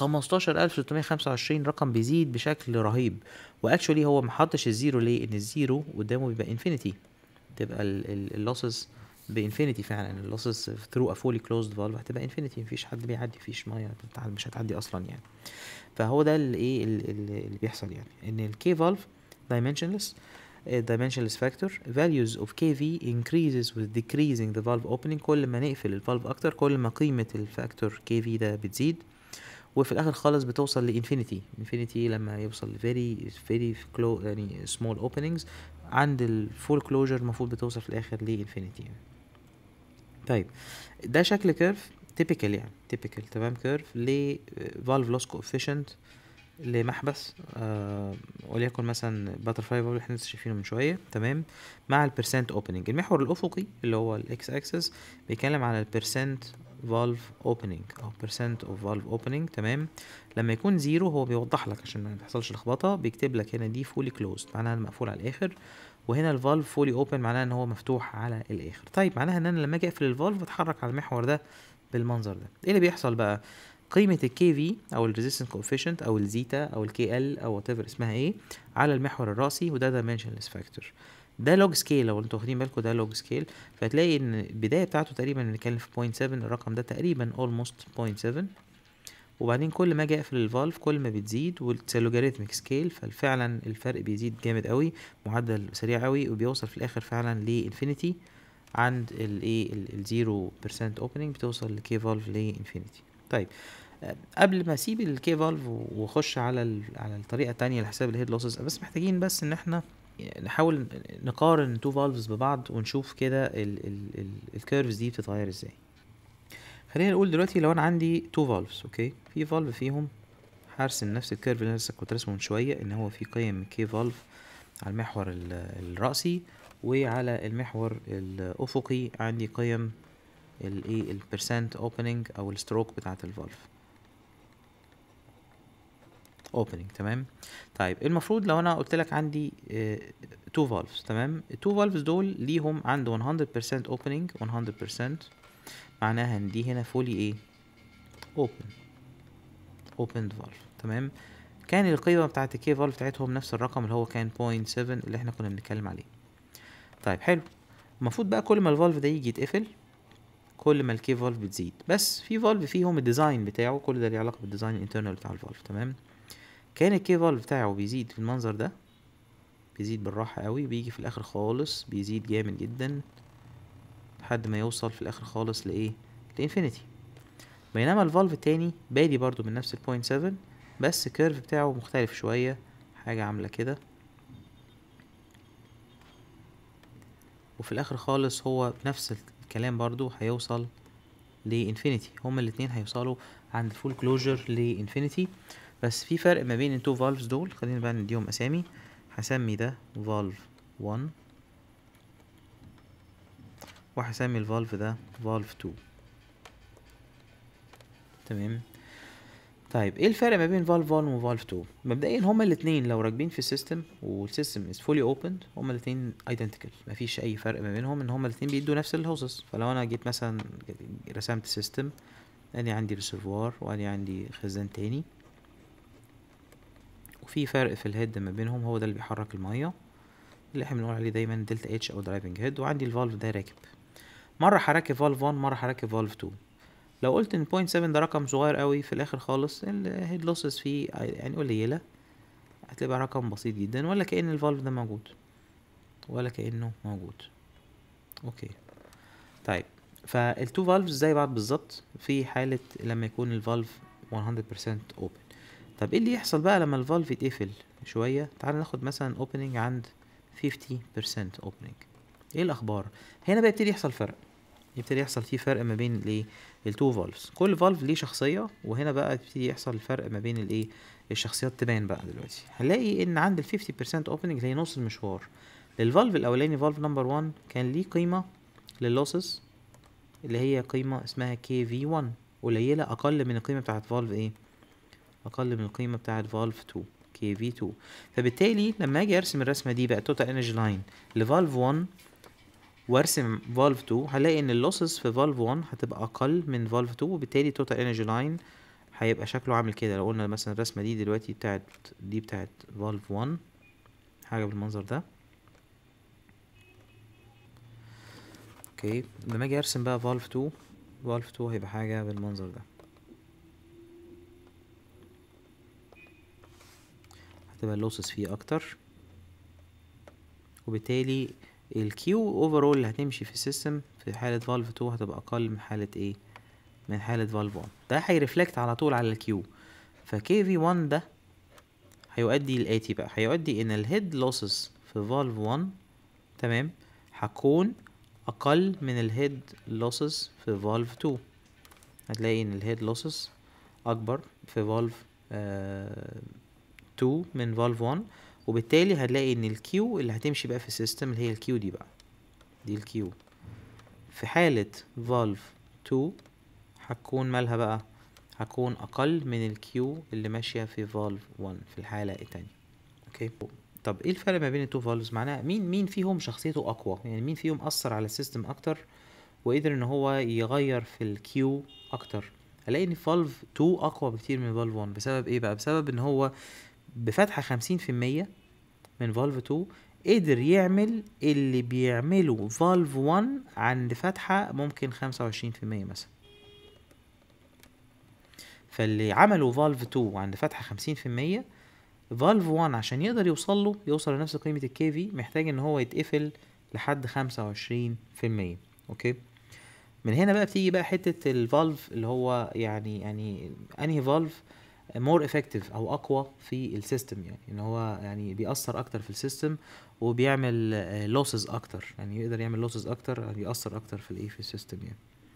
15625 رقم بيزيد بشكل رهيب واكشولي هو محطش الزيرو ليه ان الزيرو قدامه بيبقى انفينيتي تبقى اللوسز بانفينيتي فعلا اللوسز ثرو ا فولي كلوزد فالف هتبقى انفينيتي مفيش حد بيعدي مفيش ميه مش هتعدي اصلا يعني فهو ده اللي ايه اللي بيحصل يعني ان الكي فالف dimensionless dimensionless factor values of KV increases with decreasing the valve opening كل ما نقفل الفالف اكتر كل ما قيمة الفاكتور KV ده بتزيد وفي الاخر خالص بتوصل لانفينيتي انفينيتي لما يوصل very very close يعني small openings عند الفول كلوجر المفروض بتوصل في الاخر لانفينيتي يعني. طيب ده شكل كيرف تيبيكال يعني تيبيكال تمام كيرف ل فالف لوس كوفيشنت لمحبس آه وليكن مثلا باترفلاي فالف احنا لسه شايفينه من شويه تمام مع البرسنت اوبننج المحور الافقي اللي هو الاكس اكسس بيتكلم على البرسنت فالف اوبننج او percent اوف فالف اوبننج تمام لما يكون زيرو هو بيوضح لك عشان ما تحصلش لخبطه بيكتب لك هنا دي فولي كلوزد معناها مقفول على الاخر وهنا الفالف فولي اوبن معناها ان هو مفتوح على الاخر طيب معناها ان انا لما اجي اقفل الفالف بتحرك على المحور ده بالمنظر ده ايه اللي بيحصل بقى قيمة الكي في او الريزيستنس كوفيشنت او الزيتا او الكي ال او وات اسمها ايه على المحور الرأسي وده دايمنشنلس فاكتور ده لوج سكيل لو انتوا واخدين بالكم ده لوج سكيل فهتلاقي ان البدايه بتاعته تقريبا بنتكلم في 0.7 الرقم ده تقريبا almost 0.7 وبعدين كل ما اجي اقفل الفالف كل ما بتزيد واللوجاريتميك سكيل ففعلا الفرق بيزيد جامد قوي معدل سريع قوي وبيوصل في الاخر فعلا لانفينيتي عند الايه الزيرو بيرسنت اوبننج بتوصل لكي فالف لانفينيتي طيب قبل ما اسيب الكي فالف واخش على على الطريقه التانية لحساب الهيد لوسز بس محتاجين بس ان احنا نحاول نقارن تو فالفز ببعض ونشوف كده الكيرفز دي بتتغير ازاي خلينا نقول دلوقتي لو انا عندي تو فالفز اوكي في فالف فيهم هرسم نفس الكيرف اللي انا لسه كنت راسمه من شويه ان هو في قيم كي فالف على المحور الرأسي وعلى المحور الافقي عندي قيم الايه البرسنت اوبننج او الستروك بتاعه الفالف اوبننج تمام طيب المفروض لو انا قلت لك عندي تو فالفز تمام التو فالفز دول ليهم عند 100% اوبننج 100% معناها ان دي هنا فولي ايه اوبن اوبند فالف تمام كان القيمه بتاعت الكي فالف بتاعتهم نفس الرقم اللي هو كان 0.7 اللي احنا كنا بنتكلم عليه طيب حلو المفروض بقى كل ما الفالف ده يجي يتقفل كل ما الكي فالف بتزيد بس في فالف فيهم الديزاين بتاعه كل ده ليه علاقه بالديزاين الانترنال بتاع الفالف تمام كان الكي فالف بتاعه بيزيد في المنظر ده بيزيد بالراحة قوي بيجي في الاخر خالص بيزيد جامد جدا لحد ما يوصل في الاخر خالص لايه لانفينيتي بينما الفالف التاني بادي برضو من نفس البوينت سفن بس الكيرف بتاعه مختلف شوية حاجة عاملة كده وفي الاخر خالص هو بنفس الكلام برضو هيوصل لانفينيتي هما الاتنين هيوصلوا عند فول كلوجر لانفينيتي بس في فرق ما بين التو فالفز دول خلينا بقى نديهم اسامي هسمي ده فالف 1 وهسمي الفالف ده فالف 2 تمام طيب ايه الفرق ما بين فالف 1 وفالف 2 مبدئيا هما الاثنين لو راكبين في السيستم والسيستم از فولي اوبند هما الاثنين ايدنتيكال مفيش اي فرق ما بينهم ان هما الاثنين بيدوا نفس الهوسس فلو انا جيت مثلا رسمت سيستم ادي عندي ريسيرفوار وادي عندي خزان تاني وفي فرق في الهيد ما بينهم هو ده اللي بيحرك الميه اللي احنا بنقول عليه دايما دلتا اتش او درايفنج هيد وعندي الفالف ده راكب مره هركب فالف 1 مره هركب فالف 2 لو قلت ان 0.7 ده رقم صغير قوي في الاخر خالص الهيد لوسز فيه يعني قليله هتبقى رقم بسيط جدا ولا كأن الفالف ده موجود ولا كأنه موجود اوكي طيب فالتو فالفز زي بعض بالظبط في حالة لما يكون الفالف 100% اوبن طب ايه اللي يحصل بقى لما الفالف يتقفل شوية تعال ناخد مثلا اوبننج عند 50% اوبننج ايه الاخبار هنا بقى يبتدي يحصل فرق يبتدي يحصل فيه فرق ما بين الايه التو فالفز كل فالف ليه شخصيه وهنا بقى يبتدي يحصل الفرق ما بين الايه الشخصيات تبان بقى دلوقتي هنلاقي ان عند ال 50% اوبننج اللي هي نص المشوار للفالف الاولاني فالف نمبر 1 كان ليه قيمه لللوسز اللي هي قيمه اسمها كي في 1 قليله اقل من القيمه بتاعت فالف ايه اقل من القيمه بتاعت فالف 2 كي في 2 فبالتالي لما اجي ارسم الرسمه دي بقى توتال انرجي لاين لفالف 1 وارسم فالف 2 هلاقي ان اللوسز في فالف 1 هتبقى اقل من فالف 2 وبالتالي توتال انرجي لاين هيبقى شكله عامل كده لو قلنا مثلا الرسمه دي دلوقتي بتاعت دي بتاعت فالف 1 حاجه بالمنظر ده اوكي لما اجي ارسم بقى فالف 2 فالف 2 هيبقى حاجه بالمنظر ده هتبقى اللوسز فيه اكتر وبالتالي الكيو اوفرول اللي هتمشي في السيستم في حالة فالف 2 هتبقى اقل من حالة ايه من حالة فالف 1 ده هيرفلكت على طول على الكيو فكي في 1 ده هيؤدي الاتي بقى هيؤدي ان الهيد لوسز في فالف 1 تمام هتكون اقل من الهيد لوسز في فالف 2 هتلاقي ان الهيد لوسز اكبر في فالف 2 من فالف 1 وبالتالي هتلاقي ان الكيو اللي هتمشي بقى في السيستم اللي هي الكيو دي بقى دي الكيو في حالة فالف 2 هتكون مالها بقى هتكون اقل من الكيو اللي ماشية في فالف 1 في الحالة التانية اوكي طب ايه الفرق ما بين التو فالفز معناها مين مين فيهم شخصيته اقوى يعني مين فيهم اثر على السيستم اكتر وقدر ان هو يغير في الكيو اكتر هلاقي ان فالف 2 اقوى بكتير من فالف 1 بسبب ايه بقى بسبب ان هو بفتحة خمسين في المية من فالف 2 قدر يعمل اللي بيعمله فالف 1 عند فتحة ممكن خمسة وعشرين في المية مثلا فاللي عمله فالف 2 عند فتحة خمسين في المية فالف 1 عشان يقدر يوصل له يوصل لنفس قيمة الكي في محتاج ان هو يتقفل لحد خمسة وعشرين في المية اوكي من هنا بقى بتيجي بقى حتة الفالف اللي هو يعني يعني انهي فالف مور افكتيف او اقوى في السيستم يعني ان هو يعني بيأثر اكتر في السيستم وبيعمل لوسز اكتر يعني يقدر يعمل لوسز اكتر يعني يأثر اكتر في الايه في السيستم يعني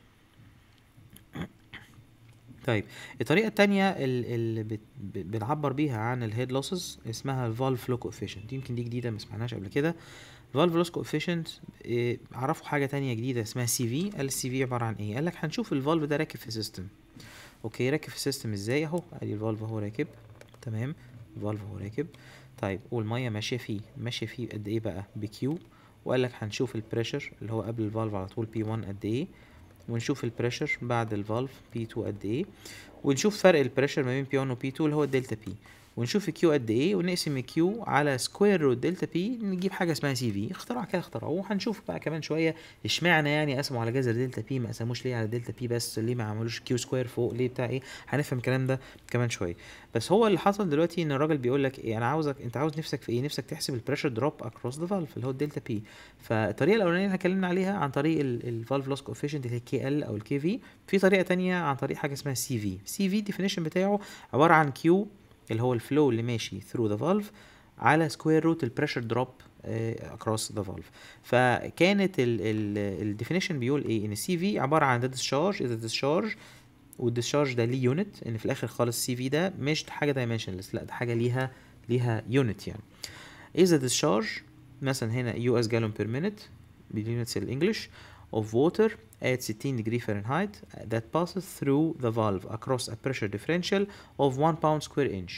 طيب الطريقة التانية ال- اللي بت- ب- بنعبر بيها عن الهيد لوسز اسمها الفالف فلو كوفيشنت يمكن دي جديدة ما سمعناش قبل كده الفالف لوس كوفيشنت عرفوا حاجة تانية جديدة اسمها سي في قال السي في عبارة عن ايه قال لك هنشوف الفالف ده راكب في سيستم اوكي راكب في السيستم ازاي اهو ادي الفالف اهو راكب تمام الفالف اهو راكب طيب والميه ماشيه فيه ماشيه فيه قد ايه بقى بكيو وقال لك هنشوف البريشر اللي هو قبل الفالف على طول بي 1 قد ايه ونشوف البريشر بعد الفالف بي 2 قد ايه ونشوف فرق البريشر ما بين بي 1 وبي 2 اللي هو الدلتا بي ونشوف الكيو قد ايه ونقسم الكيو على سكوير روت دلتا بي نجيب حاجه اسمها سي في اختراع كده اخترعوه وهنشوف بقى كمان شويه اشمعنى يعني قسموا على جذر دلتا بي ما قسموش ليه على دلتا بي بس ليه ما عملوش كيو سكوير فوق ليه بتاع ايه هنفهم الكلام ده كمان شويه بس هو اللي حصل دلوقتي ان الراجل بيقول لك ايه انا عاوزك انت عاوز نفسك في ايه نفسك تحسب البريشر دروب اكروس ذا فالف اللي هو الدلتا بي فالطريقه الاولانيه اللي اتكلمنا عليها عن طريق الفالف لوس كوفيشنت اللي هي كي ال او الكي في في طريقه تانية عن طريق حاجه اسمها سي في سي في الديفينيشن بتاعه عباره عن كيو اللي هو الفلو اللي ماشي ثرو ذا فالف على سكوير روت البريشر دروب اكروس ذا فالف فكانت الديفينيشن بيقول ايه ان السي في عباره عن ده ديسشارج اذا ديسشارج والديسشارج ده ليه يونت ان في الاخر خالص السي في ده مش حاجه دايمنشنلس لا ده حاجه ليها ليها يونت يعني اذا ديسشارج مثلا هنا يو اس جالون بير مينيت باليونتس الانجلش of water at 60 degree Fahrenheit that passes through the valve across a pressure differential of 1 pound square inch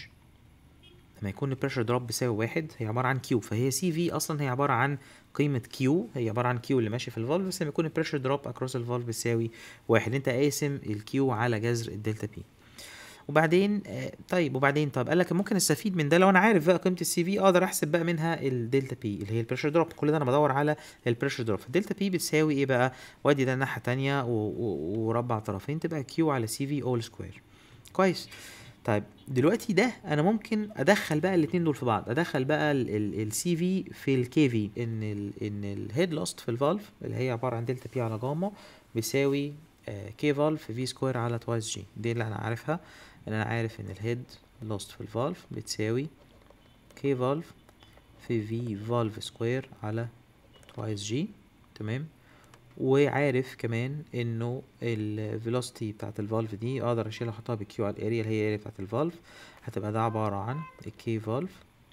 لما يكون البريشر دروب بيساوي واحد هي عبارة عن كيو فهي سي في أصلا هي عبارة عن قيمة كيو هي عبارة عن كيو اللي ماشي في الفالف بس لما يكون البريشر دروب أكروس الفالف بيساوي واحد أنت قاسم الكيو على جذر الدلتا بي وبعدين آه، طيب وبعدين طب قال لك ممكن استفيد من ده لو انا عارف بقى قيمه السي في اقدر احسب بقى منها الدلتا بي اللي هي البريشر دروب كل ده انا بدور على البريشر دروب الدلتا بي بتساوي ايه بقى وادي ده الناحيه التانية و- و- وربع طرفين تبقى كيو على سي في اول سكوير كويس طيب دلوقتي ده انا ممكن ادخل بقى الاتنين دول في بعض ادخل بقى السي في في الكي في ان ال ان الهيد لوست في الفالف اللي هي عباره عن دلتا بي على جاما بيساوي كي فالف في سكوير على توايس جي دي اللي انا عارفها ان انا عارف ان الهيد لوست في الفالف بتساوي كي فالف في في فالف سكوير على توايس جي تمام وعارف كمان انه الفيلوسيتي بتاعت الفالف دي اقدر اشيلها احطها بكيو على الاريا اللي هي الاريا بتاعت الفالف هتبقى ده عبارة عن الكي فالف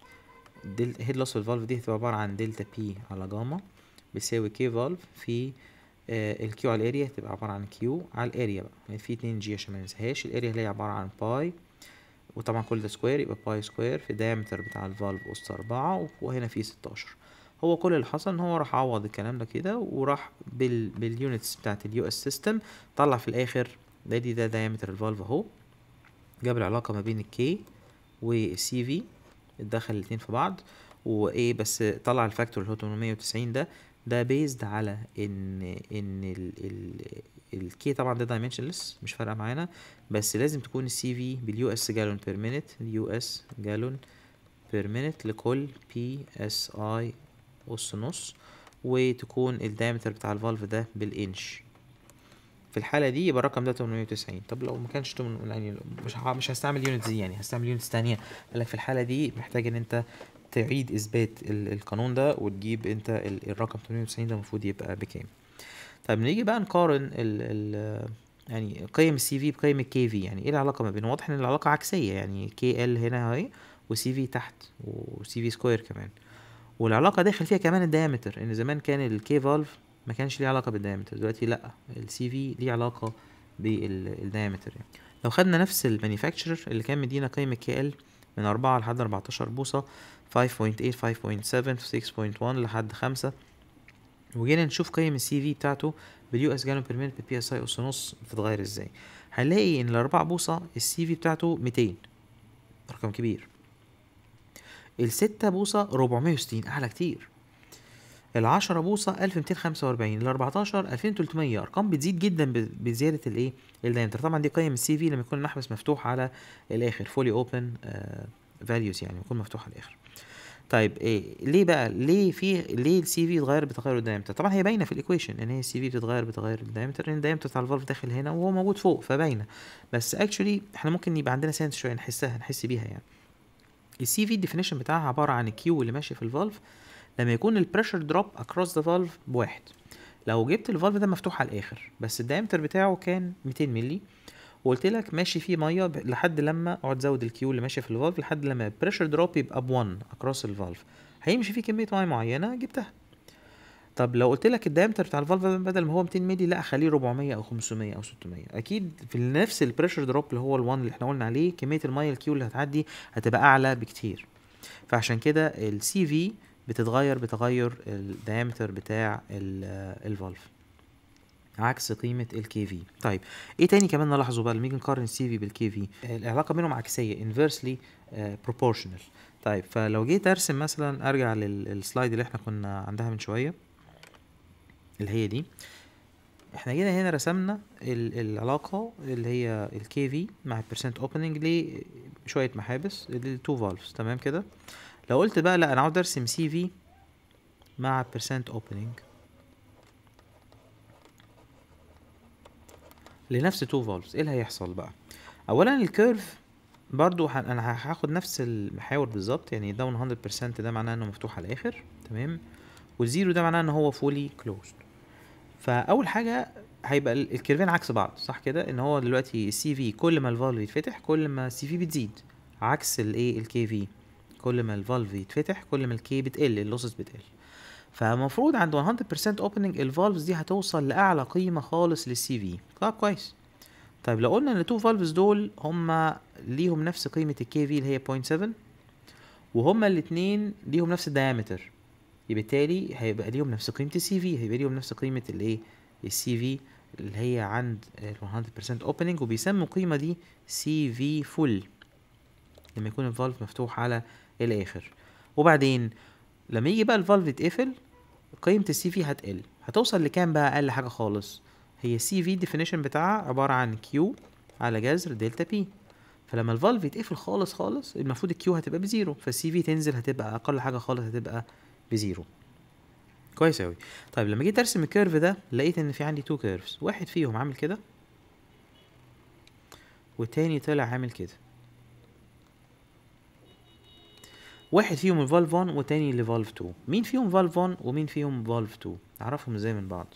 هيد لوس الفالف دي هتبقى عبارة عن دلتا بي على جاما بيساوي كي فالف في آه الكيو على الاريا هتبقى عبارة عن كيو على الاريا بقى يعني في اتنين جي عشان ما ننساهاش الاريا اللي هي عبارة عن باي وطبعا كل ده سكوير يبقى باي سكوير في الدايمتر بتاع الفالف أس أربعة وهنا في ستاشر هو كل اللي حصل ان هو راح عوض الكلام ده كده وراح بال باليونتس بتاعت اليو اس سيستم طلع في الاخر ده دي ده دايمتر الفالف اهو جاب العلاقة ما بين الكي والسي في اتدخل الاتنين في بعض وايه بس طلع الفاكتور اللي هو 890 ده ده بيزد على ان ان ال ال الكي طبعا ده دايمنشنلس مش فارقه معانا بس لازم تكون السي في باليو اس جالون بير مينيت اليو اس جالون بير مينيت لكل بي اس اي أس نص وتكون الدايمتر بتاع الفالف ده بالإنش في الحالة دي يبقى الرقم ده 890 طب لو ما كانش تمن- يعني مش ه- مش هستعمل يونتس دي يعني هستعمل يونتس تانية قال لك في الحالة دي محتاج ان انت تعيد اثبات ال- القانون ده وتجيب انت ال- الرقم 98 ده المفروض يبقى بكام طيب نيجي بقى نقارن ال ال يعني قيم السي في بقيم الكي في يعني ايه العلاقه ما بينهم واضح ان العلاقه عكسيه يعني كي ال هنا اهي وسي في تحت وسي في سكوير كمان والعلاقه داخل فيها كمان الدايمتر ان زمان كان الكي فالف ما كانش ليه علاقه بالدايمتر دلوقتي لا السي في ليه علاقه بالدايمتر يعني لو خدنا نفس المانيفاكتشرر اللي كان مدينا قيمه كي ال من 4 لحد 14 بوصه 5.8 5.7 6.1 لحد 5 وجينا نشوف قيم السي في بتاعته باليو اس جالون بير مينت بي اس اي اس نص بتتغير ازاي هنلاقي ان الاربع بوصه السي في بتاعته 200 رقم كبير الستة بوصة 460 أعلى كتير العشرة بوصة 1245 الأربعتاشر 2300 أرقام بتزيد جدا ب- بزيادة الإيه الدايمتر طبعا دي قيم السي في لما يكون المحبس مفتوح على الآخر فولي أوبن فاليوز يعني يكون مفتوح على الآخر طيب إيه ليه بقى ليه في ليه السي في اتغير بتغير الدايمتر طبعا هي باينه في الايكويشن ان هي السي في بتتغير بتغير الدايمتر لان الدايمتر بتاع الفالف داخل هنا وهو موجود فوق فباينه بس اكشولي احنا ممكن يبقى عندنا سنس شويه نحسها نحس بيها يعني السي في الديفينيشن بتاعها عباره عن الكيو اللي ماشي في الفالف لما يكون البريشر دروب اكروس ذا فالف بواحد لو جبت الفالف ده مفتوح على الاخر بس الدايمتر بتاعه كان 200 مللي وقلت لك ماشي فيه ميه ب- لحد لما اقعد زود الكيو اللي ماشي في الفالف لحد لما البريشر دروب يبقى ب 1 اكروس الفالف هيمشي فيه كميه ميه معينه جبتها طب لو قلت لك الدايمتر بتاع الفالف ده بدل ما هو 200 مللي لا اخليه 400 او 500 او 600 اكيد في نفس البريشر دروب اللي هو ال1 اللي احنا قلنا عليه كميه الميه الكيو اللي هتعدي هتبقى اعلى بكتير فعشان كده السي في بتتغير بتغير الدايمتر بتاع الفالف عكس قيمة الكي في طيب ايه تاني كمان نلاحظه بقى لما نيجي نقارن السي في بالكي في العلاقة بينهم عكسية inversely uh, proportional طيب فلو جيت ارسم مثلا ارجع للسلايد اللي احنا كنا عندها من شوية اللي هي دي احنا جينا هنا رسمنا ال- العلاقة اللي هي الكي في مع البرسنت اوبننج لشوية محابس للتو فالفز تمام كده لو قلت بقى لا انا عاوز ارسم سي في مع percent opening لنفس تو فالفز ايه اللي هيحصل بقى اولا الكيرف برضو ه- انا ه- هاخد نفس المحاور بالظبط يعني ده 100% ده معناه انه مفتوح على الاخر تمام والزيرو ده معناه ان هو فولي كلوزد فاول حاجه هيبقى ال- الكيرفين عكس بعض صح كده ان هو دلوقتي السي في كل ما الفالف يتفتح كل ما السي في بتزيد عكس الايه الكي في كل ما الفالف يتفتح كل ما الكي بتقل اللوسز بتقل فالمفروض عند 100% اوبننج الفالفز دي هتوصل لاعلى قيمه خالص للسي في طب كويس طيب لو قلنا ان التو فالفز دول هما ليهم نفس قيمه الكي في اللي هي 0.7 وهما الاتنين ليهم نفس الدايمتر يبقى بالتالي هيبقى ليهم نفس قيمه السي في هيبقى ليهم نفس قيمه الايه السي في اللي هي عند ال 100% اوبننج وبيسموا القيمه دي سي في فول لما يكون الفالف مفتوح على الاخر وبعدين لما يجي بقى الفالف يتقفل قيمة السي في هتقل هتوصل لكام بقى أقل حاجة خالص هي سي في ديفينيشن بتاعها عبارة عن كيو على جذر دلتا بي فلما الفالف يتقفل خالص خالص المفروض الكيو هتبقى بزيرو فالسي في تنزل هتبقى أقل حاجة خالص هتبقى بزيرو كويس أوي طيب لما جيت أرسم الكيرف ده لقيت إن في عندي تو كيرفز واحد فيهم عامل كده والتاني طلع عامل كده واحد فيهم الفالف 1 والتاني اللي فالف 2 مين فيهم فالف 1 ومين فيهم فالف 2 نعرفهم ازاي من بعض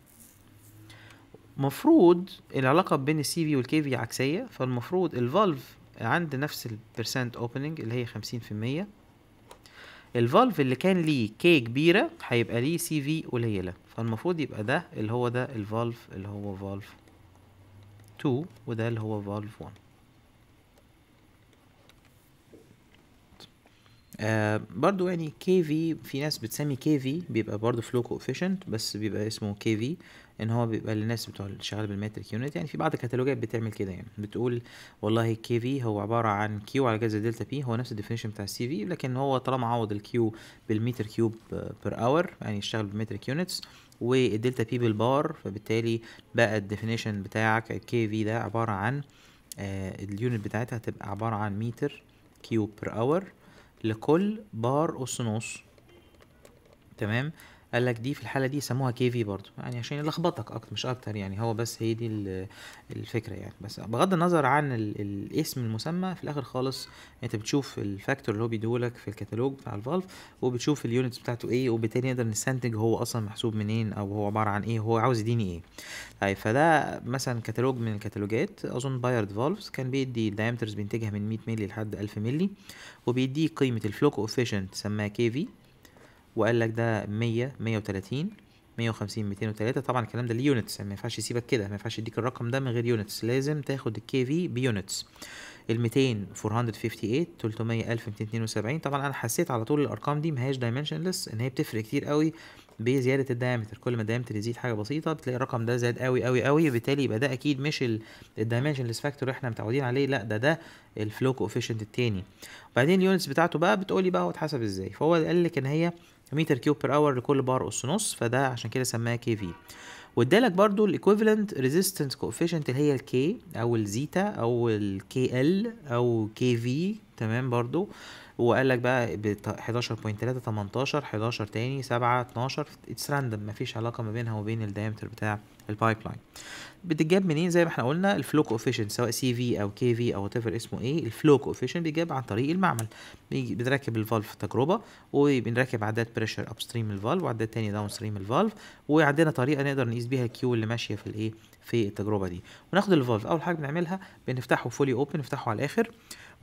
مفروض العلاقة بين السي في والكي في عكسية فالمفروض الفالف عند نفس البرسنت اوبننج اللي هي خمسين في المية الفالف اللي كان ليه كي كبيرة هيبقى ليه سي في قليلة فالمفروض يبقى ده اللي هو ده الفالف اللي هو فالف 2 وده اللي هو فالف 1 آه برضو يعني كي في في ناس بتسمي كي في بيبقى برضو فلو كوفيشنت بس بيبقى اسمه كي في ان هو بيبقى للناس بتوع اللي شغال بالمتريك يونت يعني في بعض الكتالوجات بتعمل كده يعني بتقول والله كي في هو عباره عن كيو على جذر دلتا بي هو نفس الديفينيشن بتاع السي في لكن هو طالما عوض الكيو بالمتر كيوب بير اور يعني يشتغل بالمتريك يونتس والدلتا بي بالبار فبالتالي بقى الديفينيشن بتاعك الكي في ده عباره عن آه اليونت بتاعتها هتبقى عباره عن متر كيوب بير اور لكل بار أس نص تمام قال لك دي في الحاله دي سموها كي في برضه يعني عشان يلخبطك اكتر مش اكتر يعني هو بس هي دي ال- الفكره يعني بس بغض النظر عن ال- الاسم المسمى في الاخر خالص انت بتشوف الفاكتور اللي هو بيديهولك في الكتالوج بتاع الفالف وبتشوف اليونتس بتاعته ايه وبالتالي نقدر نستنتج هو اصلا محسوب منين او هو عباره عن ايه وهو عاوز يديني ايه طيب فده مثلا كتالوج من الكتالوجات اظن بايرد فالفز كان بيدي الدايمترز بينتجها من 100 مللي لحد 1000 مللي وبيديك قيمه الفلو كوفيشنت سماها كي في وقال لك ده 100 130 150 203 طبعا الكلام ده اليونتس يعني ما ينفعش يسيبك كده ما ينفعش يديك الرقم ده من غير يونتس لازم تاخد الكي في بيونتس ال 200 458 300 1272 طبعا انا حسيت على طول الارقام دي ما هياش دايمنشنلس ان هي بتفرق كتير قوي بزياده الدايمتر كل ما الدايمتر يزيد حاجه بسيطه بتلاقي الرقم ده زاد قوي قوي قوي بالتالي يبقى ده اكيد مش الدايمنشنلس فاكتور احنا متعودين عليه لا ده ده الفلو كوفيشنت التاني وبعدين اليونتس بتاعته بقى بتقولي بقى هو اتحسب ازاي فهو قال لك ان هي متر كيوب بير اور لكل بار اس نص فده عشان كده سماها كي في وادالك برضو الايكويفالنت ريزيستنس كوفيشنت اللي هي الكي او الزيتا او الكي ال او كي في تمام برضو وقال لك بقى ب 11.3 18 11 تاني 7 12 اتس راندوم مفيش علاقه ما بينها وبين الدايمتر بتاع البايب لاين بتتجاب منين زي ما احنا قلنا الفلو كوفيشنت سواء سي في او كي في او وات اسمه ايه الفلو كوفيشنت بيجاب عن طريق المعمل بيجي بنركب الفالف في تجربه وبنركب عداد بريشر اب ستريم الفالف وعداد تاني داون ستريم الفالف وعندنا طريقه نقدر نقيس بيها الكيو اللي ماشيه في الايه في التجربه دي وناخد الفالف اول حاجه بنعملها بنفتحه فولي اوبن نفتحه على الاخر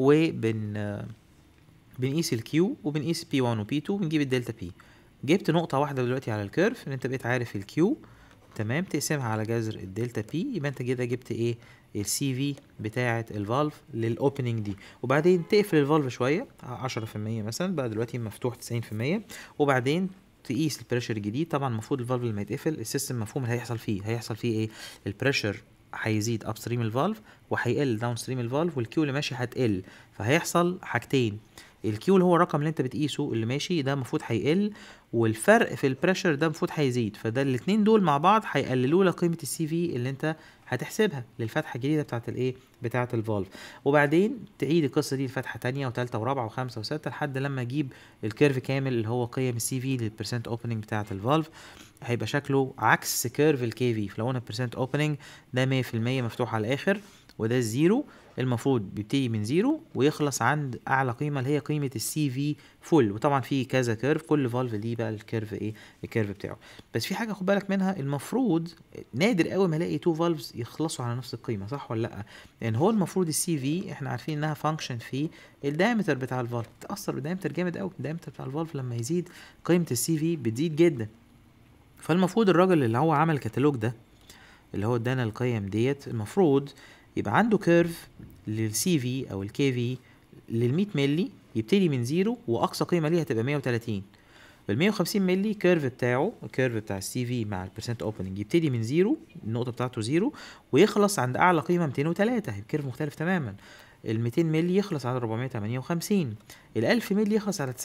وبن بنقيس الكيو وبنقيس بي 1 وبي 2 وبنجيب الدلتا بي جبت نقطه واحده دلوقتي على الكيرف ان انت بقيت عارف الكيو تمام تقسمها على جذر الدلتا بي يبقى انت كده جبت ايه السي في بتاعه الفالف للاوبننج دي وبعدين تقفل الفالف شويه 10% مثلا بقى دلوقتي مفتوح 90% وبعدين تقيس البريشر الجديد طبعا المفروض الفالف لما يتقفل السيستم مفهوم اللي هيحصل فيه هيحصل فيه ايه البريشر هيزيد اب ستريم الفالف وهيقل داون ستريم الفالف والكيو اللي ماشي هتقل فهيحصل حاجتين الكيو اللي هو الرقم اللي انت بتقيسه اللي ماشي ده المفروض هيقل والفرق في البريشر ده المفروض هيزيد فده الاتنين دول مع بعض هيقللوا لك قيمه السي في اللي انت هتحسبها للفتحه الجديده بتاعت الايه بتاعت الفالف وبعدين تعيد القصه دي لفتحه تانية وثالثه ورابعه وخامسه وسته لحد لما اجيب الكيرف كامل اللي هو قيم السي في للبرسنت اوبننج بتاعت الفالف هيبقى شكله عكس كيرف الكي في فلو قلنا برسنت اوبننج ده 100% مفتوح على الاخر وده الزيرو المفروض بيبتدي من زيرو ويخلص عند اعلى قيمه اللي هي قيمه السي في فول وطبعا في كذا كيرف كل فالف ليه بقى الكيرف ايه الكيرف بتاعه بس في حاجه خد بالك منها المفروض نادر قوي ما الاقي تو فالفز يخلصوا على نفس القيمه صح ولا لا لان هو المفروض السي في احنا عارفين انها فانكشن في الدايمتر بتاع الفالف بتاثر بالدايمتر جامد قوي الدايمتر بتاع الفالف لما يزيد قيمه السي في بتزيد جدا فالمفروض الراجل اللي هو عمل الكتالوج ده اللي هو ادانا القيم ديت المفروض يبقى عنده كيرف للسي في او الكي في لل 100 مللي يبتدي من زيرو واقصى قيمه ليها تبقى 130 وال 150 مللي كيرف بتاعه الكيرف بتاع السي في مع البرسنت اوبننج يبتدي من زيرو النقطه بتاعته زيرو ويخلص عند اعلى قيمه 203 الكيرف مختلف تماما ال 200 مللي يخلص على 458 ال 1000 مللي يخلص على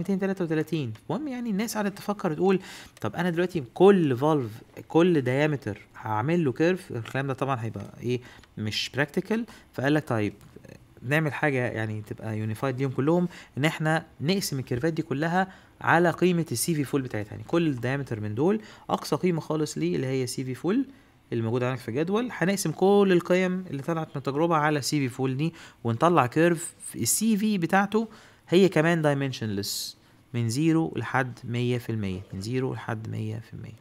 9233 المهم يعني الناس قعدت تفكر تقول طب انا دلوقتي كل فالف كل دايمتر هعمل له كيرف الكلام ده طبعا هيبقى ايه مش براكتيكال فقال لك طيب نعمل حاجه يعني تبقى يونيفايد ليهم كلهم ان احنا نقسم الكيرفات دي كلها على قيمه السي في فول بتاعتها يعني كل دايمتر من دول اقصى قيمه خالص ليه اللي هي سي في فول اللي موجود عندك في الجدول هنقسم كل القيم اللي طلعت من التجربه على سي في فول دي ونطلع كيرف السي في بتاعته هي كمان دايمنشنلس من زيرو لحد مية في المية من زيرو لحد مية في المية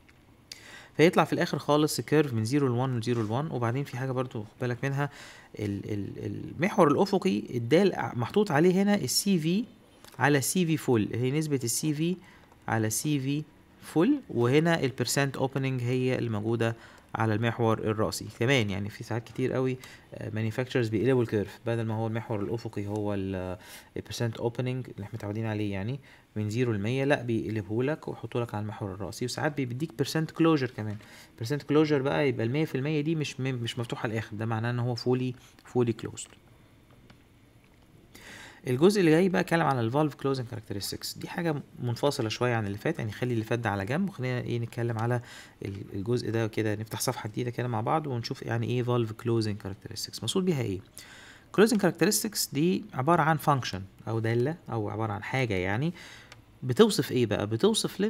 فيطلع في الاخر خالص الكيرف من 0 ل 1 ل 0 ل 1 وبعدين في حاجه برضو خد بالك منها ال- ال- المحور الافقي الدال محطوط عليه هنا السي في على سي في فول هي نسبه السي في على سي في فول وهنا البرسنت اوبننج هي اللي موجوده على المحور الرأسي كمان يعني في ساعات كتير قوي مانيفاكتشرز بيقلبوا الكيرف بدل ما هو المحور الافقي هو البرسنت اوبننج اللي احنا متعودين عليه يعني من 0 ل 100 لا بيقلبه لك ويحطه لك على المحور الرأسي وساعات بيديك بيرسنت كلوجر كمان بيرسنت كلوجر بقى يبقى ال 100% دي مش م- مش مفتوحه على الاخر ده معناه ان هو فولي فولي كلوزد الجزء اللي جاي بقى اتكلم عن الفالف كلوزنج كاركترستكس دي حاجه منفصله شويه عن اللي فات يعني خلي اللي فات ده على جنب وخلينا ايه نتكلم على ال- الجزء ده كده نفتح صفحه جديده كده مع بعض ونشوف يعني ايه فالف كلوزنج كاركترستكس مقصود بيها ايه كلوزنج كاركترستكس دي عباره عن فانكشن او داله او عباره عن حاجه يعني بتوصف ايه بقى بتوصف لنا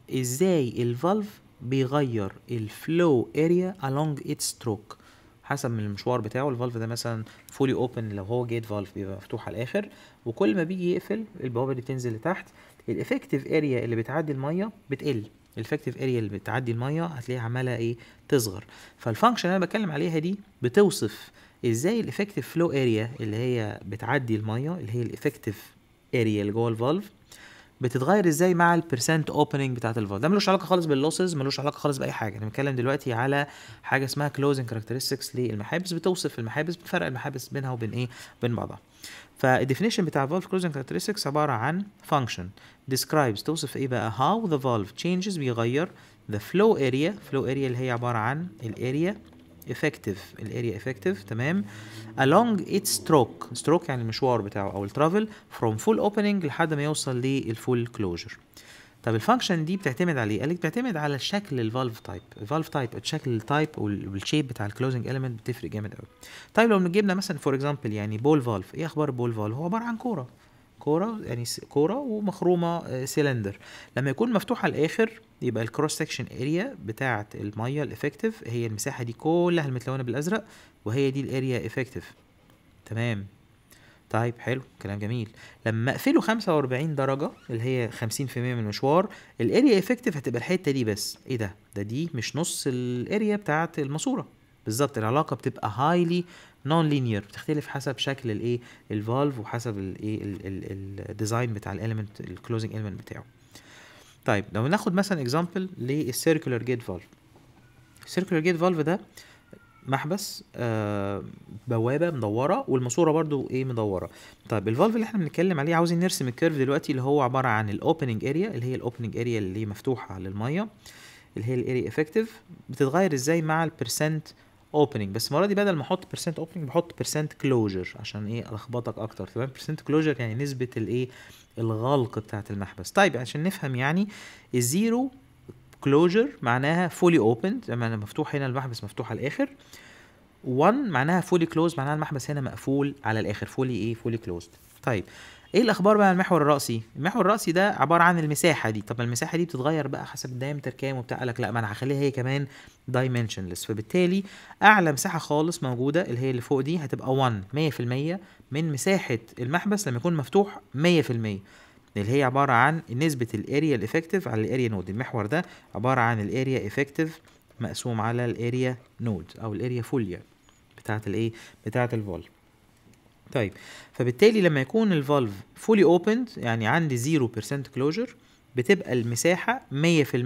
ازاي الفالف بيغير الفلو اريا along its stroke حسب من المشوار بتاعه الفالف ده مثلا فولي اوبن لو هو جيت فالف بيبقى مفتوح على الاخر وكل ما بيجي يقفل البوابه دي بتنزل لتحت الافكتيف اريا اللي بتعدي الميه بتقل الافكتيف اريا اللي بتعدي الميه هتلاقيها عماله ايه تصغر فالفانكشن اللي انا بتكلم عليها دي بتوصف ازاي الافكتيف فلو اريا اللي هي بتعدي الميه اللي هي الافكتيف اريا اللي جوه الفالف بتتغير ازاي مع البرسنت اوبننج بتاعت الفالف ده ملوش علاقه خالص باللوسز ملوش علاقه خالص باي حاجه انا بتكلم دلوقتي على حاجه اسمها كلوزنج كاركترستكس للمحابس بتوصف المحابس بتفرق المحابس بينها وبين ايه بين بعضها فالديفينيشن بتاع valve closing characteristics عباره عن function describes توصف ايه بقى how the valve changes بيغير the flow area flow area اللي هي عباره عن الاريا effective الاريا effective تمام along its stroke stroke يعني المشوار بتاعه او الترافل from full opening لحد ما يوصل للفول closure طب الفانكشن دي بتعتمد على ايه؟ قال لك بتعتمد على شكل الفالف تايب، الفالف تايب شكل التايب والشيب بتاع الكلوزنج اليمنت بتفرق جامد قوي. طيب لو جبنا مثلا فور اكزامبل يعني بول فالف، ايه اخبار البول فالف؟ هو عباره عن كوره كوره يعني س- كوره ومخرومه سيلندر لما يكون مفتوح على الاخر يبقى الكروس سكشن اريا بتاعه الميه الافكتيف هي المساحه دي كلها المتلونه بالازرق وهي دي الاريا افكتيف تمام طيب حلو كلام جميل لما اقفله 45 درجة اللي هي 50% من المشوار الاريا افكتيف هتبقى الحتة دي بس ايه ده ده دي مش نص الاريا بتاعت الماسورة بالظبط العلاقة بتبقى هايلي نون لينير بتختلف حسب شكل الايه الفالف وحسب الايه الديزاين بتاع الاليمنت الكلوزنج اليمنت بتاعه طيب لو ناخد مثلا اكزامبل للسيركولار جيت فالف السيركولار جيت فالف ده محبس آه بوابه مدوره والماسوره برضو ايه مدوره طيب الفالف اللي احنا بنتكلم عليه عاوزين نرسم الكيرف دلوقتي اللي هو عباره عن الاوبننج اريا اللي هي الاوبننج اريا اللي هي مفتوحه للميه اللي هي الاريا افكتيف بتتغير ازاي مع البرسنت اوبننج بس المره دي بدل ما احط برسنت اوبننج بحط برسنت كلوجر عشان ايه الخبطك اكتر تمام برسنت كلوجر يعني نسبه الايه الغلق بتاعه المحبس طيب عشان نفهم يعني الزيرو كلوجر معناها فولي اوبند يعني مفتوح هنا المحبس مفتوح على الاخر 1 معناها فولي كلوز معناها المحبس هنا مقفول على الاخر فولي ايه فولي كلوزد طيب ايه الاخبار بقى عن المحور الرأسي المحور الرأسي ده عبارة عن المساحة دي طب المساحة دي بتتغير بقى حسب الدايمتر كام وبتاع قالك لا ما انا هخليها هي كمان دايمنشنلس فبالتالي اعلى مساحة خالص موجودة اللي هي اللي فوق دي هتبقى 1 100% من مساحة المحبس لما يكون مفتوح 100% اللي هي عبارة عن نسبة الاريا الافكتيف على الاريا نود المحور ده عبارة عن الاريا افكتيف مقسوم على الاريا نود او الاريا فوليا بتاعت الايه بتاعت الفولف طيب فبالتالي لما يكون الفالف فولي اوبند يعني عندي 0% كلوجر بتبقى المساحة 100%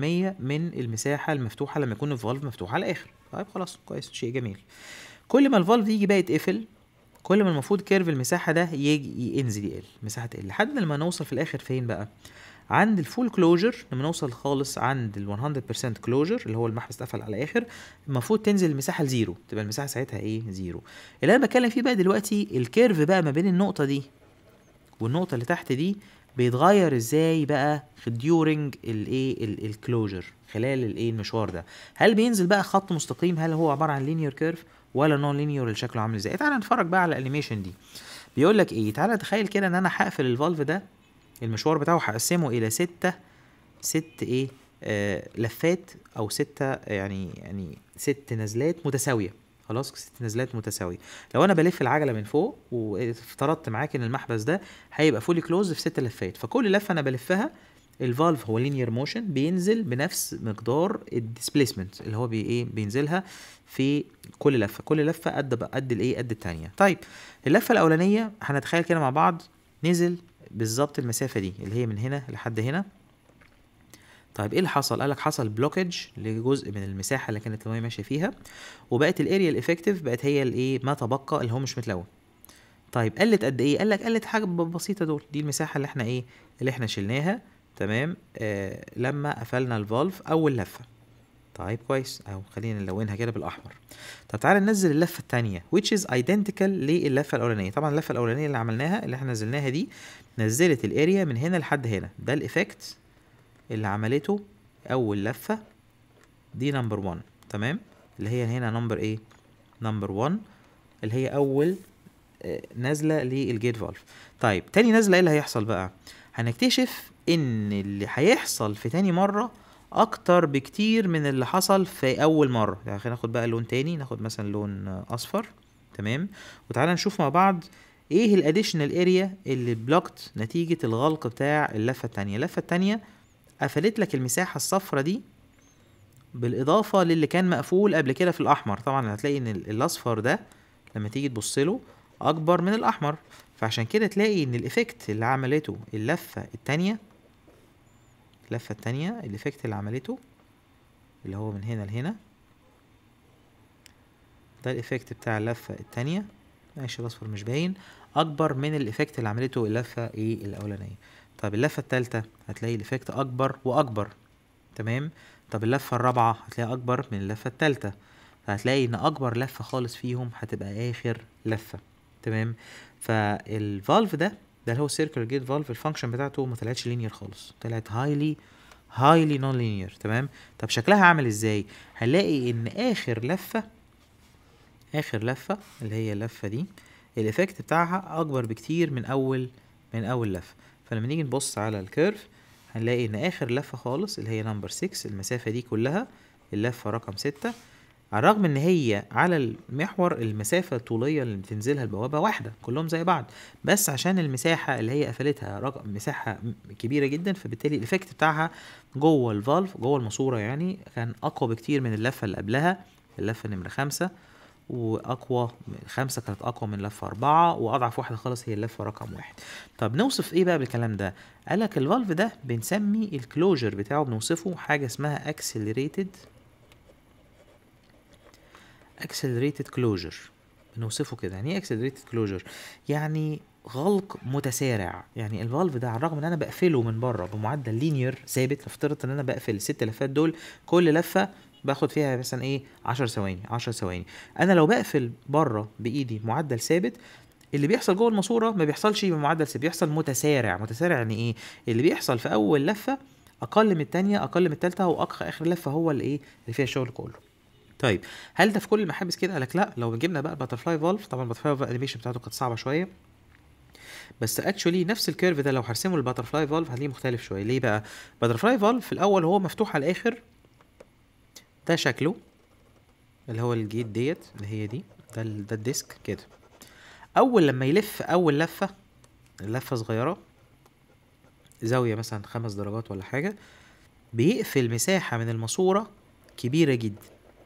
من المساحة المفتوحة لما يكون الفالف مفتوح على الآخر طيب خلاص كويس شيء جميل كل ما الفالف يجي بقى يتقفل كل ما المفروض كيرف المساحة ده يجي ينزل يقل المساحة تقل لحد لما نوصل في الآخر فين بقى عند الفول كلوجر لما نوصل خالص عند ال 100% كلوجر اللي هو المحبس اتقفل على الاخر المفروض تنزل المساحه لزيرو تبقى المساحه ساعتها ايه زيرو اللي انا بتكلم فيه بقى دلوقتي الكيرف بقى ما بين النقطه دي والنقطه اللي تحت دي بيتغير ازاي بقى ديورنج الايه الكلوجر خلال الايه المشوار ده هل بينزل بقى خط مستقيم هل هو عباره عن لينير كيرف ولا نون لينير اللي شكله عامل ازاي تعالى نتفرج بقى على الانيميشن دي بيقول لك ايه تعالى تخيل كده ان انا هقفل الفالف ده المشوار بتاعه هقسمه الى ستة ست ايه آه لفات او ستة يعني يعني ست نزلات متساوية خلاص ست نزلات متساوية لو انا بلف العجلة من فوق وافترضت معاك ان المحبس ده هيبقى فولي كلوز في ست لفات فكل لفة انا بلفها الفالف هو لينير موشن بينزل بنفس مقدار الديسبيسمنت اللي هو بي ايه بينزلها في كل لفه كل لفه قد قد الايه قد الثانيه طيب اللفه الاولانيه هنتخيل كده مع بعض نزل بالظبط المسافه دي اللي هي من هنا لحد هنا طيب ايه اللي حصل قالك حصل بلوكج لجزء من المساحه اللي كانت الميه ماشيه فيها وبقت الاريا الافكتيف بقت هي الايه ما تبقى اللي هو مش متلون طيب قلت قد ايه قال لك قلت حاجه بسيطه دول دي المساحه اللي احنا ايه اللي احنا شلناها تمام آه لما قفلنا الفالف اول لفه طيب كويس اهو خلينا نلونها كده بالاحمر طب تعالى ننزل اللفه الثانيه which is identical للفه الاولانيه طبعا اللفه الاولانيه اللي عملناها اللي احنا نزلناها دي نزلت الاريا من هنا لحد هنا ده الايفكت اللي عملته اول لفه دي نمبر 1 تمام اللي هي هنا نمبر ايه نمبر 1 اللي هي اول آه نازله للجيت فالف طيب تاني نازله ايه اللي هيحصل بقى هنكتشف ان اللي هيحصل في تاني مره اكتر بكتير من اللي حصل في اول مره يعني خلينا ناخد بقى لون تاني ناخد مثلا لون اصفر تمام وتعالى نشوف مع بعض ايه الاديشنال اريا اللي بلوكت نتيجه الغلق بتاع اللفه التانية اللفه التانية قفلت لك المساحه الصفرة دي بالاضافه للي كان مقفول قبل كده في الاحمر طبعا هتلاقي ان الاصفر ده لما تيجي تبص له اكبر من الاحمر فعشان كده تلاقي ان الايفكت اللي عملته اللفه التانية اللفه التانية الايفكت اللي عملته اللي هو من هنا لهنا ده الايفكت بتاع اللفه التانية ماشي الاصفر مش باين اكبر من الايفكت اللي عملته اللفه ايه الاولانيه طب اللفه التالتة هتلاقي الايفكت اكبر واكبر تمام طب اللفه الرابعه هتلاقيها اكبر من اللفه التالتة فهتلاقي ان اكبر لفه خالص فيهم هتبقى اخر لفه تمام فالفالف ده ده اللي هو سيركل جيت فالف الفانكشن بتاعته ما طلعتش لينير خالص طلعت هايلي هايلي نون لينير تمام طب شكلها عامل ازاي هنلاقي ان اخر لفه اخر لفه اللي هي اللفه دي الايفكت بتاعها اكبر بكتير من اول من اول لفه فلما نيجي نبص على الكيرف هنلاقي ان اخر لفه خالص اللي هي نمبر 6 المسافه دي كلها اللفه رقم 6 على الرغم ان هي على المحور المسافه الطوليه اللي بتنزلها البوابه واحده كلهم زي بعض بس عشان المساحه اللي هي قفلتها رقم مساحه كبيره جدا فبالتالي الايفكت بتاعها جوه الفالف جوه الماسوره يعني كان اقوى بكتير من اللفه اللي قبلها اللفه نمره خمسة واقوى خمسة كانت اقوى من لفة اربعة واضعف واحدة خالص هي اللفة رقم واحد طب نوصف ايه بقى بالكلام ده قالك الفالف ده بنسمي الكلوجر بتاعه بنوصفه حاجة اسمها accelerated accelerated closure بنوصفه كده يعني ايه accelerated closure يعني غلق متسارع يعني الفالف ده على الرغم ان انا بقفله من بره بمعدل لينير ثابت افترض ان انا بقفل الست لفات دول كل لفه باخد فيها مثلا ايه 10 ثواني 10 ثواني انا لو بقفل بره بايدي معدل ثابت اللي بيحصل جوه الماسوره ما بيحصلش بمعدل ثابت بيحصل متسارع متسارع يعني ايه اللي بيحصل في اول لفه اقل من الثانيه اقل من الثالثه واقصى اخر لفه هو اللي ايه اللي فيها الشغل كله طيب هل ده في كل المحابس كده قالك لا لو جبنا بقى الباترفلاي فالف طبعا الباترفلاي فالف الانيميشن بتاعته كانت صعبه شويه بس اكشولي نفس الكيرف ده لو هرسمه للباترفلاي فالف هتلاقيه مختلف شويه ليه بقى باترفلاي فالف في الاول هو مفتوح على الاخر ده شكله اللي هو الجيت ديت اللي هي دي ده ده الديسك كده اول لما يلف اول لفه لفه صغيره زاويه مثلا خمس درجات ولا حاجه بيقفل مساحه من الماسوره كبيره جدا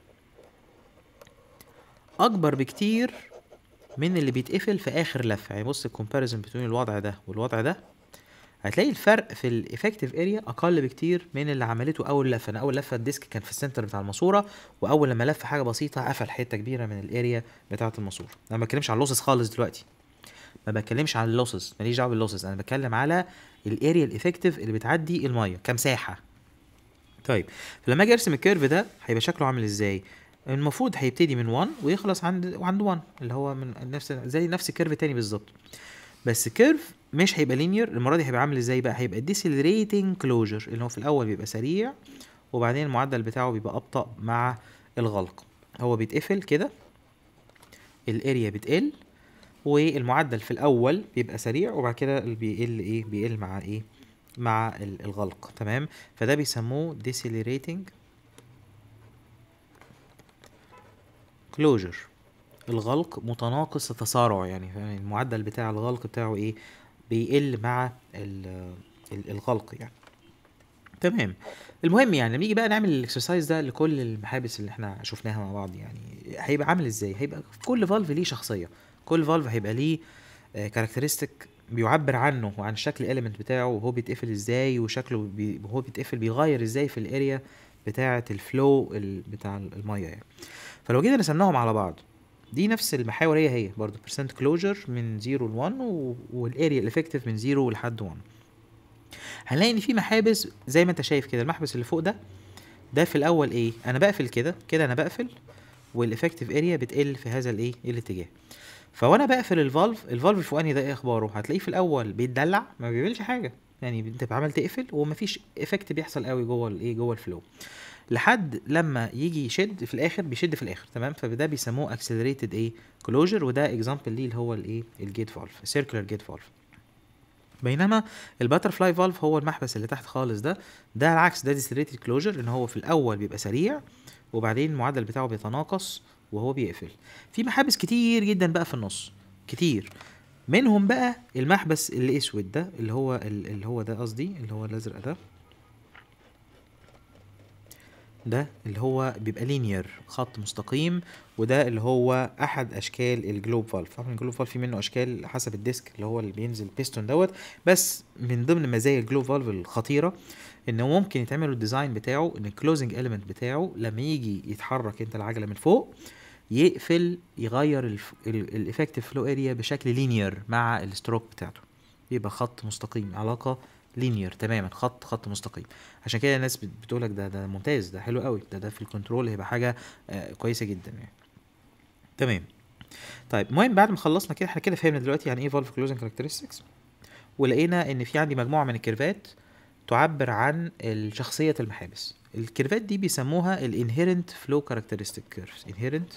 اكبر بكتير من اللي بيتقفل في اخر لفه يعني بص الكومباريزون بين الوضع ده والوضع ده هتلاقي الفرق في الافكتيف اريا اقل بكتير من اللي عملته اول لفه انا اول لفه الديسك كان في السنتر بتاع الماسوره واول لما لف حاجه بسيطه قفل حته كبيره من الاريا بتاعه الماسوره انا ما بتكلمش على اللوسز خالص دلوقتي ما بتكلمش على اللوسز ماليش دعوه باللوسز انا بتكلم على الاريا الافكتيف اللي بتعدي الميه كمساحه طيب فلما اجي ارسم الكيرف ده هيبقى شكله عامل ازاي المفروض هيبتدي من 1 ويخلص عند عند 1 اللي هو من نفس زي نفس الكيرف تاني بالظبط بس كيرف مش هيبقى لينير المره دي هيبقى عامل ازاي بقى هيبقى ديسيلريتنج كلوجر اللي هو في الاول بيبقى سريع وبعدين المعدل بتاعه بيبقى ابطا مع الغلق هو بيتقفل كده الاريا بتقل والمعدل في الاول بيبقى سريع وبعد كده بيقل ايه بيقل مع ايه مع الغلق تمام فده بيسموه decelerating closure الغلق متناقص التسارع يعني المعدل بتاع الغلق بتاعه ايه بيقل مع الغلق يعني تمام المهم يعني لما نيجي بقى نعمل الاكسرسايز ده لكل المحابس اللي احنا شفناها مع بعض يعني هيبقى عامل ازاي هيبقى كل فالف ليه شخصيه كل فالف هيبقى ليه كاركترستيك بيعبر عنه وعن شكل الاليمنت بتاعه وهو بيتقفل ازاي وشكله بي وهو بيتقفل بيغير ازاي في الاريا بتاعه الفلو بتاع الميه يعني فلو جينا رسمناهم على بعض دي نفس المحاور هي هي برضه percent كلوجر من 0 ل 1 والاريا الافكتيف من 0 لحد 1 هنلاقي ان في محابس زي ما انت شايف كده المحبس اللي فوق ده ده في الاول ايه انا بقفل كده كده انا بقفل والافكتيف اريا بتقل في هذا الايه الاتجاه فوانا بقفل الفالف الفالف الفوقاني ده ايه اخباره هتلاقيه في الاول بيتدلع ما بيعملش حاجه يعني انت عمال تقفل ومفيش افكت بيحصل قوي جوه الايه جوه الفلو لحد لما يجي يشد في الاخر بيشد في الاخر تمام فده بيسموه اكسلريتد ايه كلوجر وده اكزامبل ليه اللي هو الايه الجيت فالف سيركلر جيت فالف بينما الباتر فلاي فالف هو المحبس اللي تحت خالص ده ده العكس ده ديسلريتد كلوجر ان هو في الاول بيبقى سريع وبعدين المعدل بتاعه بيتناقص وهو بيقفل في محابس كتير جدا بقى في النص كتير منهم بقى المحبس اللي اسود ده اللي هو اللي هو ده قصدي اللي هو الازرق ده ده اللي هو بيبقى لينير خط مستقيم وده اللي هو احد اشكال الجلوب فالف طبعا الجلوب فالف في منه اشكال حسب الديسك اللي هو اللي بينزل بيستون دوت بس من ضمن مزايا الجلوب فالف الخطيره ان هو ممكن يتعمل الديزاين بتاعه ان الكلوزنج اليمنت بتاعه لما يجي يتحرك انت العجله من فوق يقفل يغير الافكتيف فلو اريا بشكل لينير مع الستروك بتاعته يبقى خط مستقيم علاقه لينير تماما خط خط مستقيم عشان كده الناس بتقول لك ده ده ممتاز ده حلو قوي ده ده في الكنترول هيبقى حاجه آه كويسه جدا يعني تمام طيب المهم بعد ما خلصنا كده احنا كده فهمنا دلوقتي يعني ايه فالف كلوزنج كاركترستكس ولقينا ان في عندي مجموعه من الكيرفات تعبر عن شخصيه المحابس الكيرفات دي بيسموها الانهيرنت فلو كاركترستيك كيرفز انهيرنت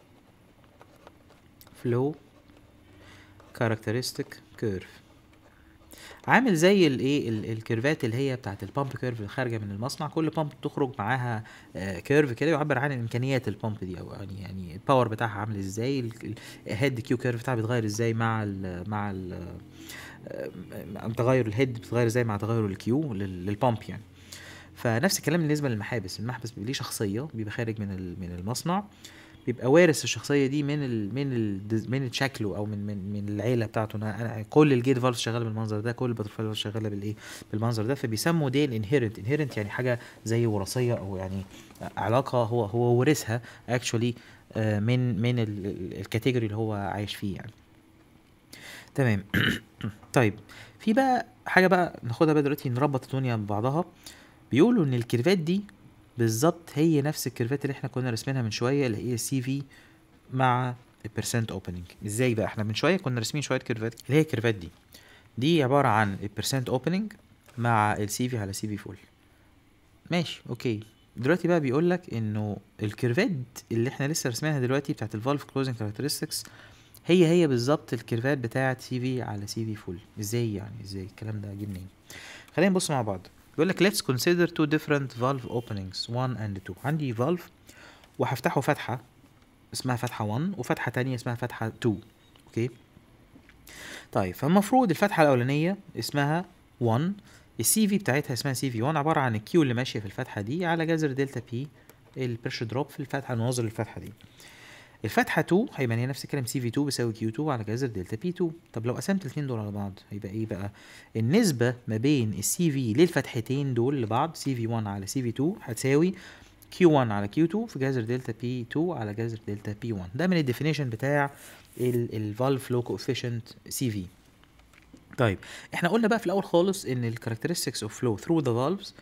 فلو كاركترستيك كيرف عامل زي الايه الكيرفات اللي هي بتاعت البامب كيرف اللي خارجه من المصنع كل بامب بتخرج معاها كيرف كده يعبر عن امكانيات البامب دي او يعني يعني الباور بتاعها عامل ازاي الهيد كيو كيرف بتاعها بيتغير ازاي مع ال مع ال تغير الهيد بتتغير ازاي مع تغير الكيو للبامب يعني فنفس الكلام بالنسبه للمحابس المحبس بيبقى ليه شخصيه بيبقى خارج من من المصنع بيبقى وارث الشخصيه دي من ال من ال من شكله او من من من العيله بتاعته انا, أنا كل الجيت فالف شغاله بالمنظر ده كل الباترفلاي فالف شغاله بالايه بالمنظر ده فبيسموا دي الانهيرنت انهيرنت يعني حاجه زي وراثيه او يعني علاقه هو هو ورثها اكشولي من من الكاتيجوري اللي هو عايش فيه يعني تمام طيب في بقى حاجه بقى ناخدها بقى دلوقتي نربط الدنيا ببعضها بيقولوا ان الكيرفات دي بالظبط هي نفس الكيرفات اللي احنا كنا راسمينها من شويه اللي هي سي في مع البرسنت اوبننج ازاي بقى احنا من شويه كنا راسمين شويه كيرفات اللي هي الكيرفات دي دي عباره عن البرسنت اوبننج مع السي في على سي في فول ماشي اوكي دلوقتي بقى بيقول لك انه الكيرفات اللي احنا لسه راسمينها دلوقتي بتاعت الفالف كلوزنج كاركترستكس هي هي بالظبط الكيرفات بتاعت سي في على سي في فول ازاي يعني ازاي الكلام ده جه منين خلينا نبص مع بعض بيقول لك let's consider two different valve openings 1 and 2 عندي valve وهفتحه فتحة اسمها فتحة 1 وفتحة تانية اسمها فتحة 2 اوكي طيب فالمفروض الفتحة الأولانية اسمها 1 السي في بتاعتها اسمها سي في 1 عبارة عن الكيو اللي ماشية في الفتحة دي على جذر دلتا بي البريشر دروب في الفتحة الناظر للفتحة دي الفتحة 2 هيبقى هي نفس الكلام سي في 2 بيساوي كيو 2 على جذر دلتا بي 2 طب لو قسمت الاثنين دول على بعض هيبقى ايه بقى النسبة ما بين السي في للفتحتين دول لبعض سي في 1 على سي في 2 هتساوي كيو 1 على كيو 2 في جذر دلتا بي 2 على جذر دلتا بي 1 ده من الديفينيشن بتاع الفالف فلو كوفيشنت سي في طيب احنا قلنا بقى في الاول خالص ان الكاركترستكس اوف فلو ثرو ذا فالفز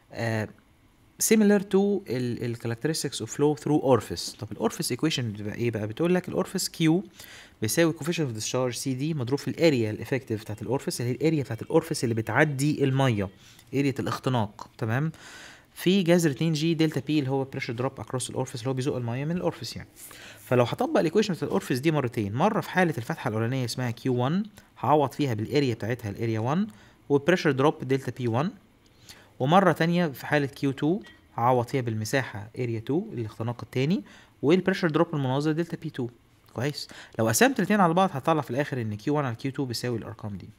similar to ال characteristics of flow through orifice طب الاورفيس equation بتبقى ايه بقى بتقول لك الاورفيس Q بيساوي coefficient of discharge سي دي مضروب في الاريا الافكتيف بتاعت الاورفيس اللي هي الاريا بتاعت الاورفيس اللي بتعدي الميه اريا الاختناق تمام في جذر 2 جي دلتا بي اللي هو بريشر دروب اكروس الاورفيس اللي هو بيزق الميه من الاورفيس يعني فلو هطبق الايكويشن بتاعت الاورفيس دي مرتين مره في حاله الفتحه الاولانيه اسمها كيو 1 هعوض فيها بالاريا بتاعتها الاريا 1 وبريشر دروب دلتا بي 1 ومره تانية في حاله كيو 2 هعوض فيها بالمساحه اريا 2 الاختناق التاني والبريشر دروب المناظر دلتا بي 2 كويس لو قسمت الاثنين على بعض هطلع في الاخر ان كيو 1 على كيو 2 بيساوي الارقام دي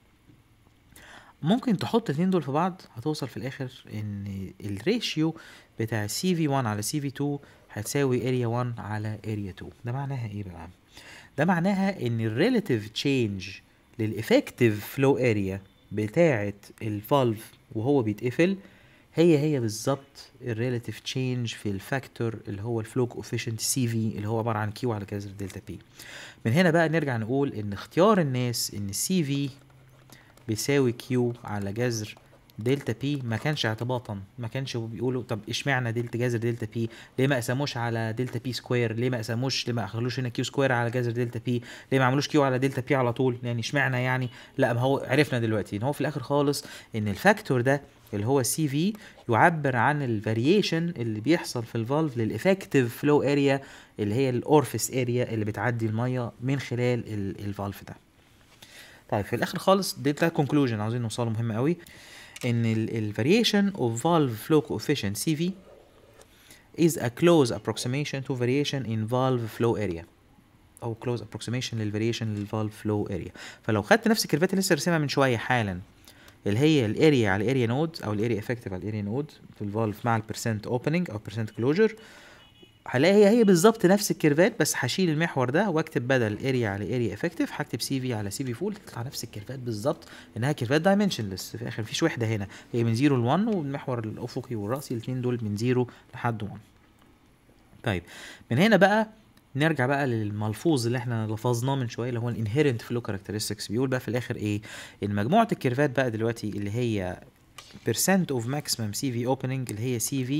ممكن تحط الاثنين دول في بعض هتوصل في الاخر ان الريشيو بتاع سي في 1 على سي في 2 هتساوي اريا 1 على اريا 2 ده معناها ايه بقى ده معناها ان الريلاتيف تشينج للافكتيف فلو اريا بتاعه الفالف وهو بيتقفل هي هي بالظبط الريلاتيف تشينج في الفاكتور اللي هو الفلو كوفيشنت سي في اللي هو عباره عن كيو على جذر دلتا بي من هنا بقى نرجع نقول ان اختيار الناس ان السي في بيساوي كيو على جذر دلتا بي ما كانش اعتباطا ما كانش بيقولوا طب اشمعنى دلتا جذر دلتا بي ليه ما قسموش على دلتا بي سكوير ليه ما قسموش ليه ما خلوش هنا كيو سكوير على جذر دلتا بي ليه ما عملوش كيو على دلتا بي على طول يعني اشمعنى يعني لا ما هو عرفنا دلوقتي ان هو في الاخر خالص ان الفاكتور ده اللي هو السي في يعبر عن الفاريشن اللي بيحصل في الفالف للافكتيف فلو اريا اللي هي الاورفيس اريا اللي بتعدي الميه من خلال الفالف ده طيب في الاخر خالص دي ده كونكلوجن عاوزين نوصله مهم قوي ان الفاريشن اوف فالف فلو coefficient CV is a close approximation to variation in valve flow area او close approximation للفاريشن للفالف فلو اريا فلو خدت نفس الكيرفات اللي لسه رسمها من شويه حالا اللي هي الاريا على الاريا نود او الاريا افكتيف على الاريا نود في الفالف مع البرسنت اوبننج او percent كلوجر هلاقي هي هي بالظبط نفس الكيرفات بس هشيل المحور ده واكتب بدل اريا على اريا افكتيف هكتب سي في على سي في فول تطلع نفس الكيرفات بالظبط انها كيرفات دايمنشنلس في الاخر مفيش وحده هنا هي من 0 ل 1 والمحور الافقي والراسي الاثنين دول من 0 لحد 1 طيب من هنا بقى نرجع بقى للملفوظ اللي احنا لفظناه من شويه اللي هو الانهيرنت فلو كاركترستكس بيقول بقى في الاخر ايه ان مجموعه الكيرفات بقى دلوقتي اللي هي percent of maximum CV opening اللي هي CV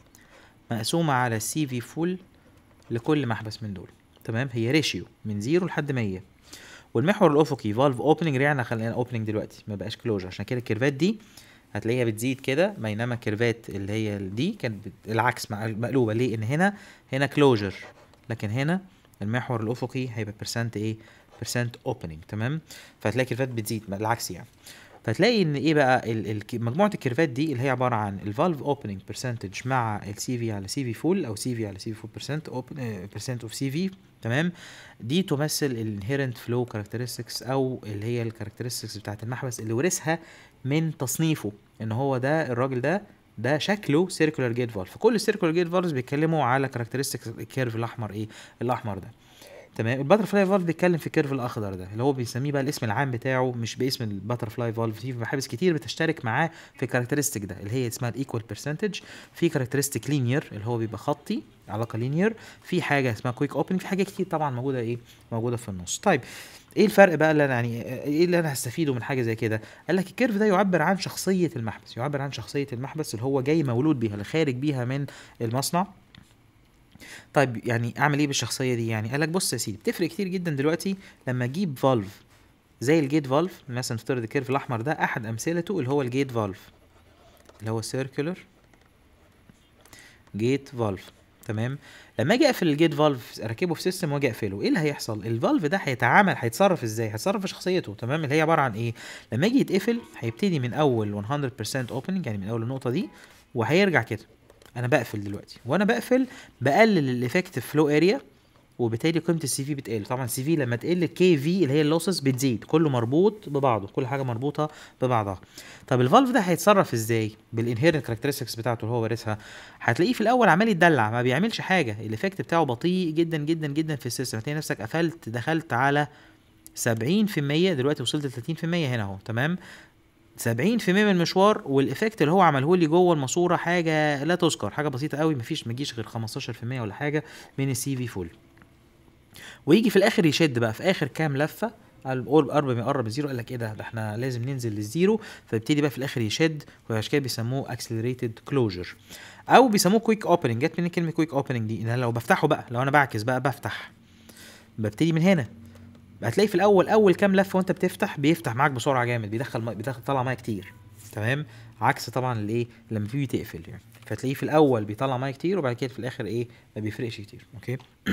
مقسومة على السي في فول لكل محبس من دول تمام هي ريشيو من زيرو لحد 100 والمحور الافقي فالف اوبننج رجعنا خلينا اوبننج دلوقتي ما بقاش كلوجر عشان كده الكيرفات دي هتلاقيها بتزيد كده بينما الكيرفات اللي هي دي كانت بت- العكس مع مقلوبه ليه ان هنا هنا كلوجر لكن هنا المحور الافقي هيبقى بيرسنت ايه بيرسنت اوبننج تمام فهتلاقي الكيرفات بتزيد العكس يعني فتلاقي ان ايه بقى ال ال مجموعه الكيرفات دي اللي هي عباره عن الفالف اوبننج برسنتج مع السي في على سي في فول او سي في على سي في فول برسنت برسنت اوف سي في تمام دي تمثل الانهيرنت فلو كاركترستكس او اللي هي الكاركترستكس بتاعت المحبس اللي ورثها من تصنيفه ان هو ده الراجل ده ده شكله سيركولار جيت فالف فكل السيركولار جيت فالفز بيتكلموا على كاركترستكس الكيرف الاحمر ايه الاحمر ده تمام الباترفلاي فالف بيتكلم في الكيرف الاخضر ده اللي هو بيسميه بقى الاسم العام بتاعه مش باسم الباترفلاي فالف في محابس كتير بتشترك معاه في الكاركترستيك ده اللي هي اسمها الايكوال برسنتج في كاركترستيك لينير اللي هو بيبقى خطي علاقه لينير في حاجه اسمها كويك اوبننج في حاجات كتير طبعا موجوده ايه موجوده في النص طيب ايه الفرق بقى اللي انا يعني ايه اللي انا هستفيده من حاجه زي كده قال لك الكيرف ده يعبر عن شخصيه المحبس يعبر عن شخصيه المحبس اللي هو جاي مولود بيها اللي خارج بيها من المصنع طيب يعني اعمل ايه بالشخصيه دي يعني قال لك بص يا سيدي بتفرق كتير جدا دلوقتي لما اجيب فالف زي الجيت فالف مثلا نفترض الكيرف الاحمر ده احد امثلته اللي هو الجيت فالف اللي هو سيركولر جيت فالف تمام لما اجي اقفل الجيت فالف اركبه في سيستم واجي اقفله ايه اللي هيحصل الفالف ده هيتعامل هيتصرف ازاي هيتصرف بشخصيته تمام اللي هي عباره عن ايه لما يجي يتقفل هيبتدي من اول 100% اوبننج يعني من اول النقطه دي وهيرجع كده انا بقفل دلوقتي وانا بقفل بقلل الافكتيف فلو اريا وبالتالي قيمه السي في بتقل طبعا السي في لما تقل الكي في اللي هي اللوسز بتزيد كله مربوط ببعضه كل حاجه مربوطه ببعضها طب الفالف ده هيتصرف ازاي بالانهيرنت كاركترستكس بتاعته اللي هو وارثها هتلاقيه في الاول عمال يتدلع ما بيعملش حاجه الايفكت بتاعه بطيء جدا جدا جدا في السيستم هتلاقي نفسك قفلت دخلت على 70% دلوقتي وصلت ل 30% هنا اهو تمام 70% من المشوار والايفكت اللي هو عمله لي جوه الماسوره حاجه لا تذكر حاجه بسيطه قوي مفيش ما يجيش غير 15% ولا حاجه من السي في فول ويجي في الاخر يشد بقى في اخر كام لفه قرب قرب ما يقرب الزيرو قال لك ايه ده ده احنا لازم ننزل للزيرو فيبتدي بقى في الاخر يشد وعشان كده بيسموه اكسلريتد كلوجر او بيسموه كويك اوبننج جت من كلمه كويك اوبننج دي ان انا لو بفتحه بقى لو انا بعكس بقى بفتح ببتدي من هنا هتلاقي في الاول اول كام لفه وانت بتفتح بيفتح معاك بسرعه جامد بيدخل مي... بيدخل طلع ميه كتير تمام عكس طبعا الايه لما بيجي تقفل يعني فتلاقيه في الاول بيطلع ميه كتير وبعد كده في الاخر ايه ما بيفرقش كتير اوكي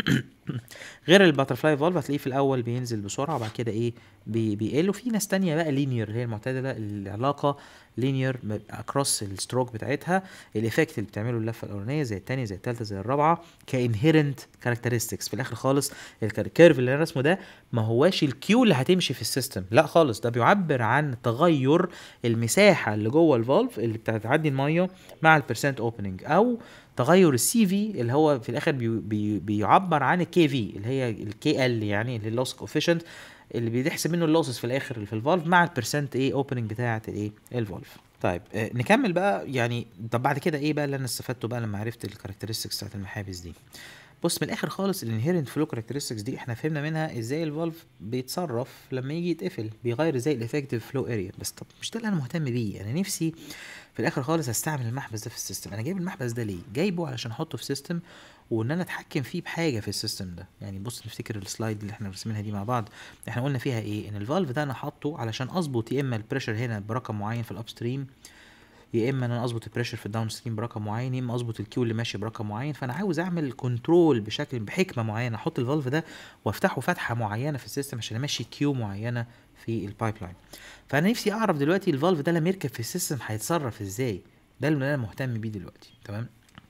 غير الباترفلاي فالف هتلاقيه في الاول بينزل بسرعه وبعد كده ايه بي بيقل وفي ناس تانية بقى لينير اللي هي المعتدله العلاقه لينير اكروس الستروك بتاعتها الايفكت اللي بتعمله اللفه الاولانيه زي الثانيه زي الثالثه زي الرابعه كانهيرنت كاركترستكس في الاخر خالص الكيرف اللي انا رسمه ده ما هواش الكيو اللي هتمشي في السيستم لا خالص ده بيعبر عن تغير المساحه اللي جوه الفالف اللي بتعدي الميه مع البرسنت اوبننج او تغير السي في اللي هو في الاخر بي بي بيعبر عن الكي في اللي هي الكي ال يعني اللي هي اللوس كوفيشنت اللي بيحسب منه اللوسز في الاخر اللي في الفالف مع البرسنت ايه اوبننج بتاعه الايه الفالف طيب آه نكمل بقى يعني طب بعد كده ايه بقى اللي انا استفدته بقى لما عرفت الكاركترستكس بتاعت المحابس دي بص من الاخر خالص الانهيرنت فلو كاركترستكس دي احنا فهمنا منها ازاي الفالف بيتصرف لما يجي يتقفل بيغير ازاي الافكتيف فلو اريا بس طب مش ده اللي انا مهتم بيه انا نفسي في الاخر خالص استعمل المحبس ده في السيستم انا جايب المحبس ده ليه جايبه علشان احطه في سيستم وان انا اتحكم فيه بحاجه في السيستم ده يعني بص نفتكر السلايد اللي احنا رسمينها دي مع بعض احنا قلنا فيها ايه ان الفالف ده انا حاطه علشان اظبط يا اما البريشر هنا برقم معين في الاب ستريم يا اما ان انا اظبط البريشر في الداون ستريم برقم معين يا اما اظبط الكيو اللي ماشي برقم معين فانا عاوز اعمل كنترول بشكل بحكمه معينه احط الفالف ده وافتحه فتحه معينه في السيستم عشان امشي كيو معينه في البايب لاين فانا نفسي اعرف دلوقتي الفالف ده لما يركب في السيستم هيتصرف ازاي ده اللي انا مهتم بيه دلوقتي تمام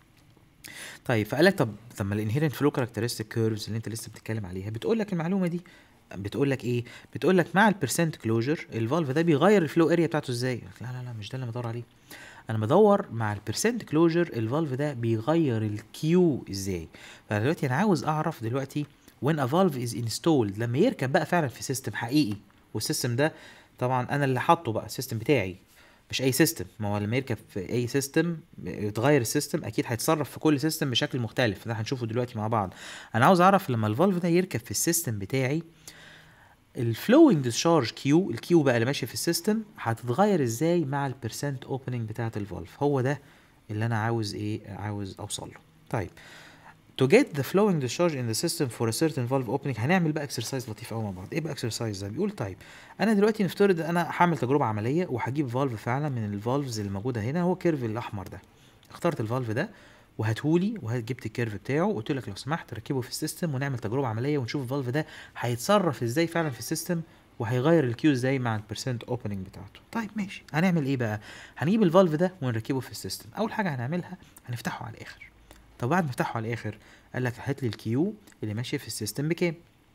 طيب فقال لك طب طب ما الانهيرنت فلو كاركترستيك كيرفز اللي انت لسه بتتكلم عليها بتقول لك المعلومه دي بتقول لك ايه بتقول لك مع البرسنت كلوجر الفالف ده بيغير الفلو اريا بتاعته ازاي لا لا لا مش ده اللي بدور عليه انا بدور مع البرسنت كلوجر الفالف ده بيغير الكيو ازاي فدلوقتي انا عاوز اعرف دلوقتي when a valve is installed لما يركب بقى فعلا في سيستم حقيقي والسيستم ده طبعا انا اللي حاطه بقى السيستم بتاعي مش اي سيستم ما هو لما يركب في اي سيستم يتغير السيستم اكيد هيتصرف في كل سيستم بشكل مختلف ده هنشوفه دلوقتي مع بعض انا عاوز اعرف لما الفالف ده يركب في السيستم بتاعي الفلوينج ديسشارج كيو الكيو بقى اللي ماشي في السيستم هتتغير ازاي مع البرسنت اوبننج بتاعه الفالف هو ده اللي انا عاوز ايه عاوز اوصل له طيب to get the flowing discharge in the system for a certain valve opening هنعمل بقى اكسرسايز لطيف قوي مع بعض ايه بقى اكسرسايز ده بيقول طيب انا دلوقتي نفترض انا هعمل تجربه عمليه وهجيب فالف فعلا من الفالفز اللي موجوده هنا هو كيرف الاحمر ده اخترت الفالف ده وهاتهولي وجبت الكيرف بتاعه وقلت لك لو سمحت ركبه في السيستم ونعمل تجربه عمليه ونشوف الفالف ده هيتصرف ازاي فعلا في السيستم وهيغير الكيو ازاي مع البرسنت اوبننج بتاعته طيب ماشي هنعمل ايه بقى هنجيب الفالف ده ونركبه في السيستم اول حاجه هنعملها هنفتحه على الاخر طب بعد ما افتحه على الاخر قال لك هات لي الكيو اللي ماشيه في السيستم بكام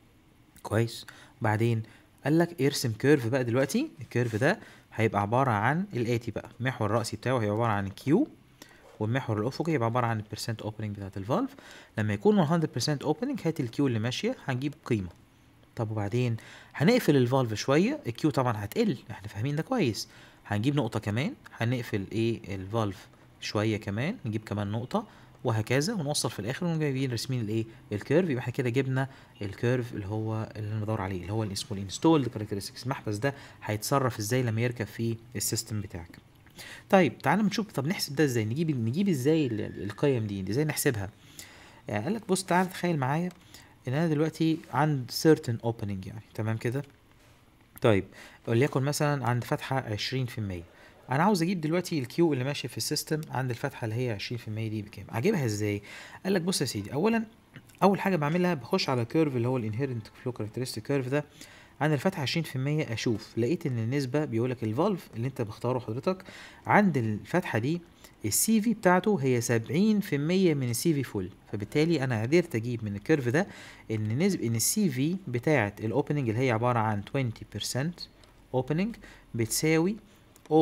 كويس بعدين قال لك ارسم كيرف بقى دلوقتي الكيرف ده هيبقى عباره عن الاتي بقى المحور الراسي بتاعه هيبقى عباره عن كيو والمحور الافقي يبقى عباره عن البرسنت اوبننج بتاعت الفالف لما يكون 100% اوبننج هات الكيو اللي ماشيه هنجيب قيمه طب وبعدين هنقفل الفالف شويه الكيو طبعا هتقل احنا فاهمين ده كويس هنجيب نقطه كمان هنقفل ايه الفالف شويه كمان نجيب كمان نقطه وهكذا ونوصل في الاخر ونقوم جايبين راسمين الايه الكيرف يبقى احنا كده جبنا الكيرف اللي هو اللي انا بدور عليه اللي هو اللي اسمه الانستولد كاركترستكس المحبس ده هيتصرف ازاي لما يركب في السيستم بتاعك طيب تعالى نشوف طب نحسب ده ازاي نجيب نجيب ازاي القيم دي ازاي نحسبها يعني قال لك بص تعالى تخيل معايا ان انا دلوقتي عند certain opening يعني تمام كده طيب وليكن مثلا عند فتحه 20% انا عاوز اجيب دلوقتي الكيو اللي ماشي في السيستم عند الفتحه اللي هي 20% دي بكام اجيبها ازاي قال لك بص يا سيدي اولا اول حاجه بعملها بخش على الكيرف اللي هو الانهيرنت فلو كاركترستيك كيرف ده عند الفتحه 20% اشوف لقيت ان النسبه بيقول لك الفالف اللي انت بختاره حضرتك عند الفتحه دي السي في بتاعته هي 70% من السي في فول فبالتالي انا قدرت اجيب من الكيرف ده ان نسبه ان السي في بتاعه الاوبننج اللي هي عباره عن 20% اوبننج بتساوي 0.7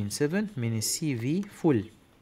من السي في فول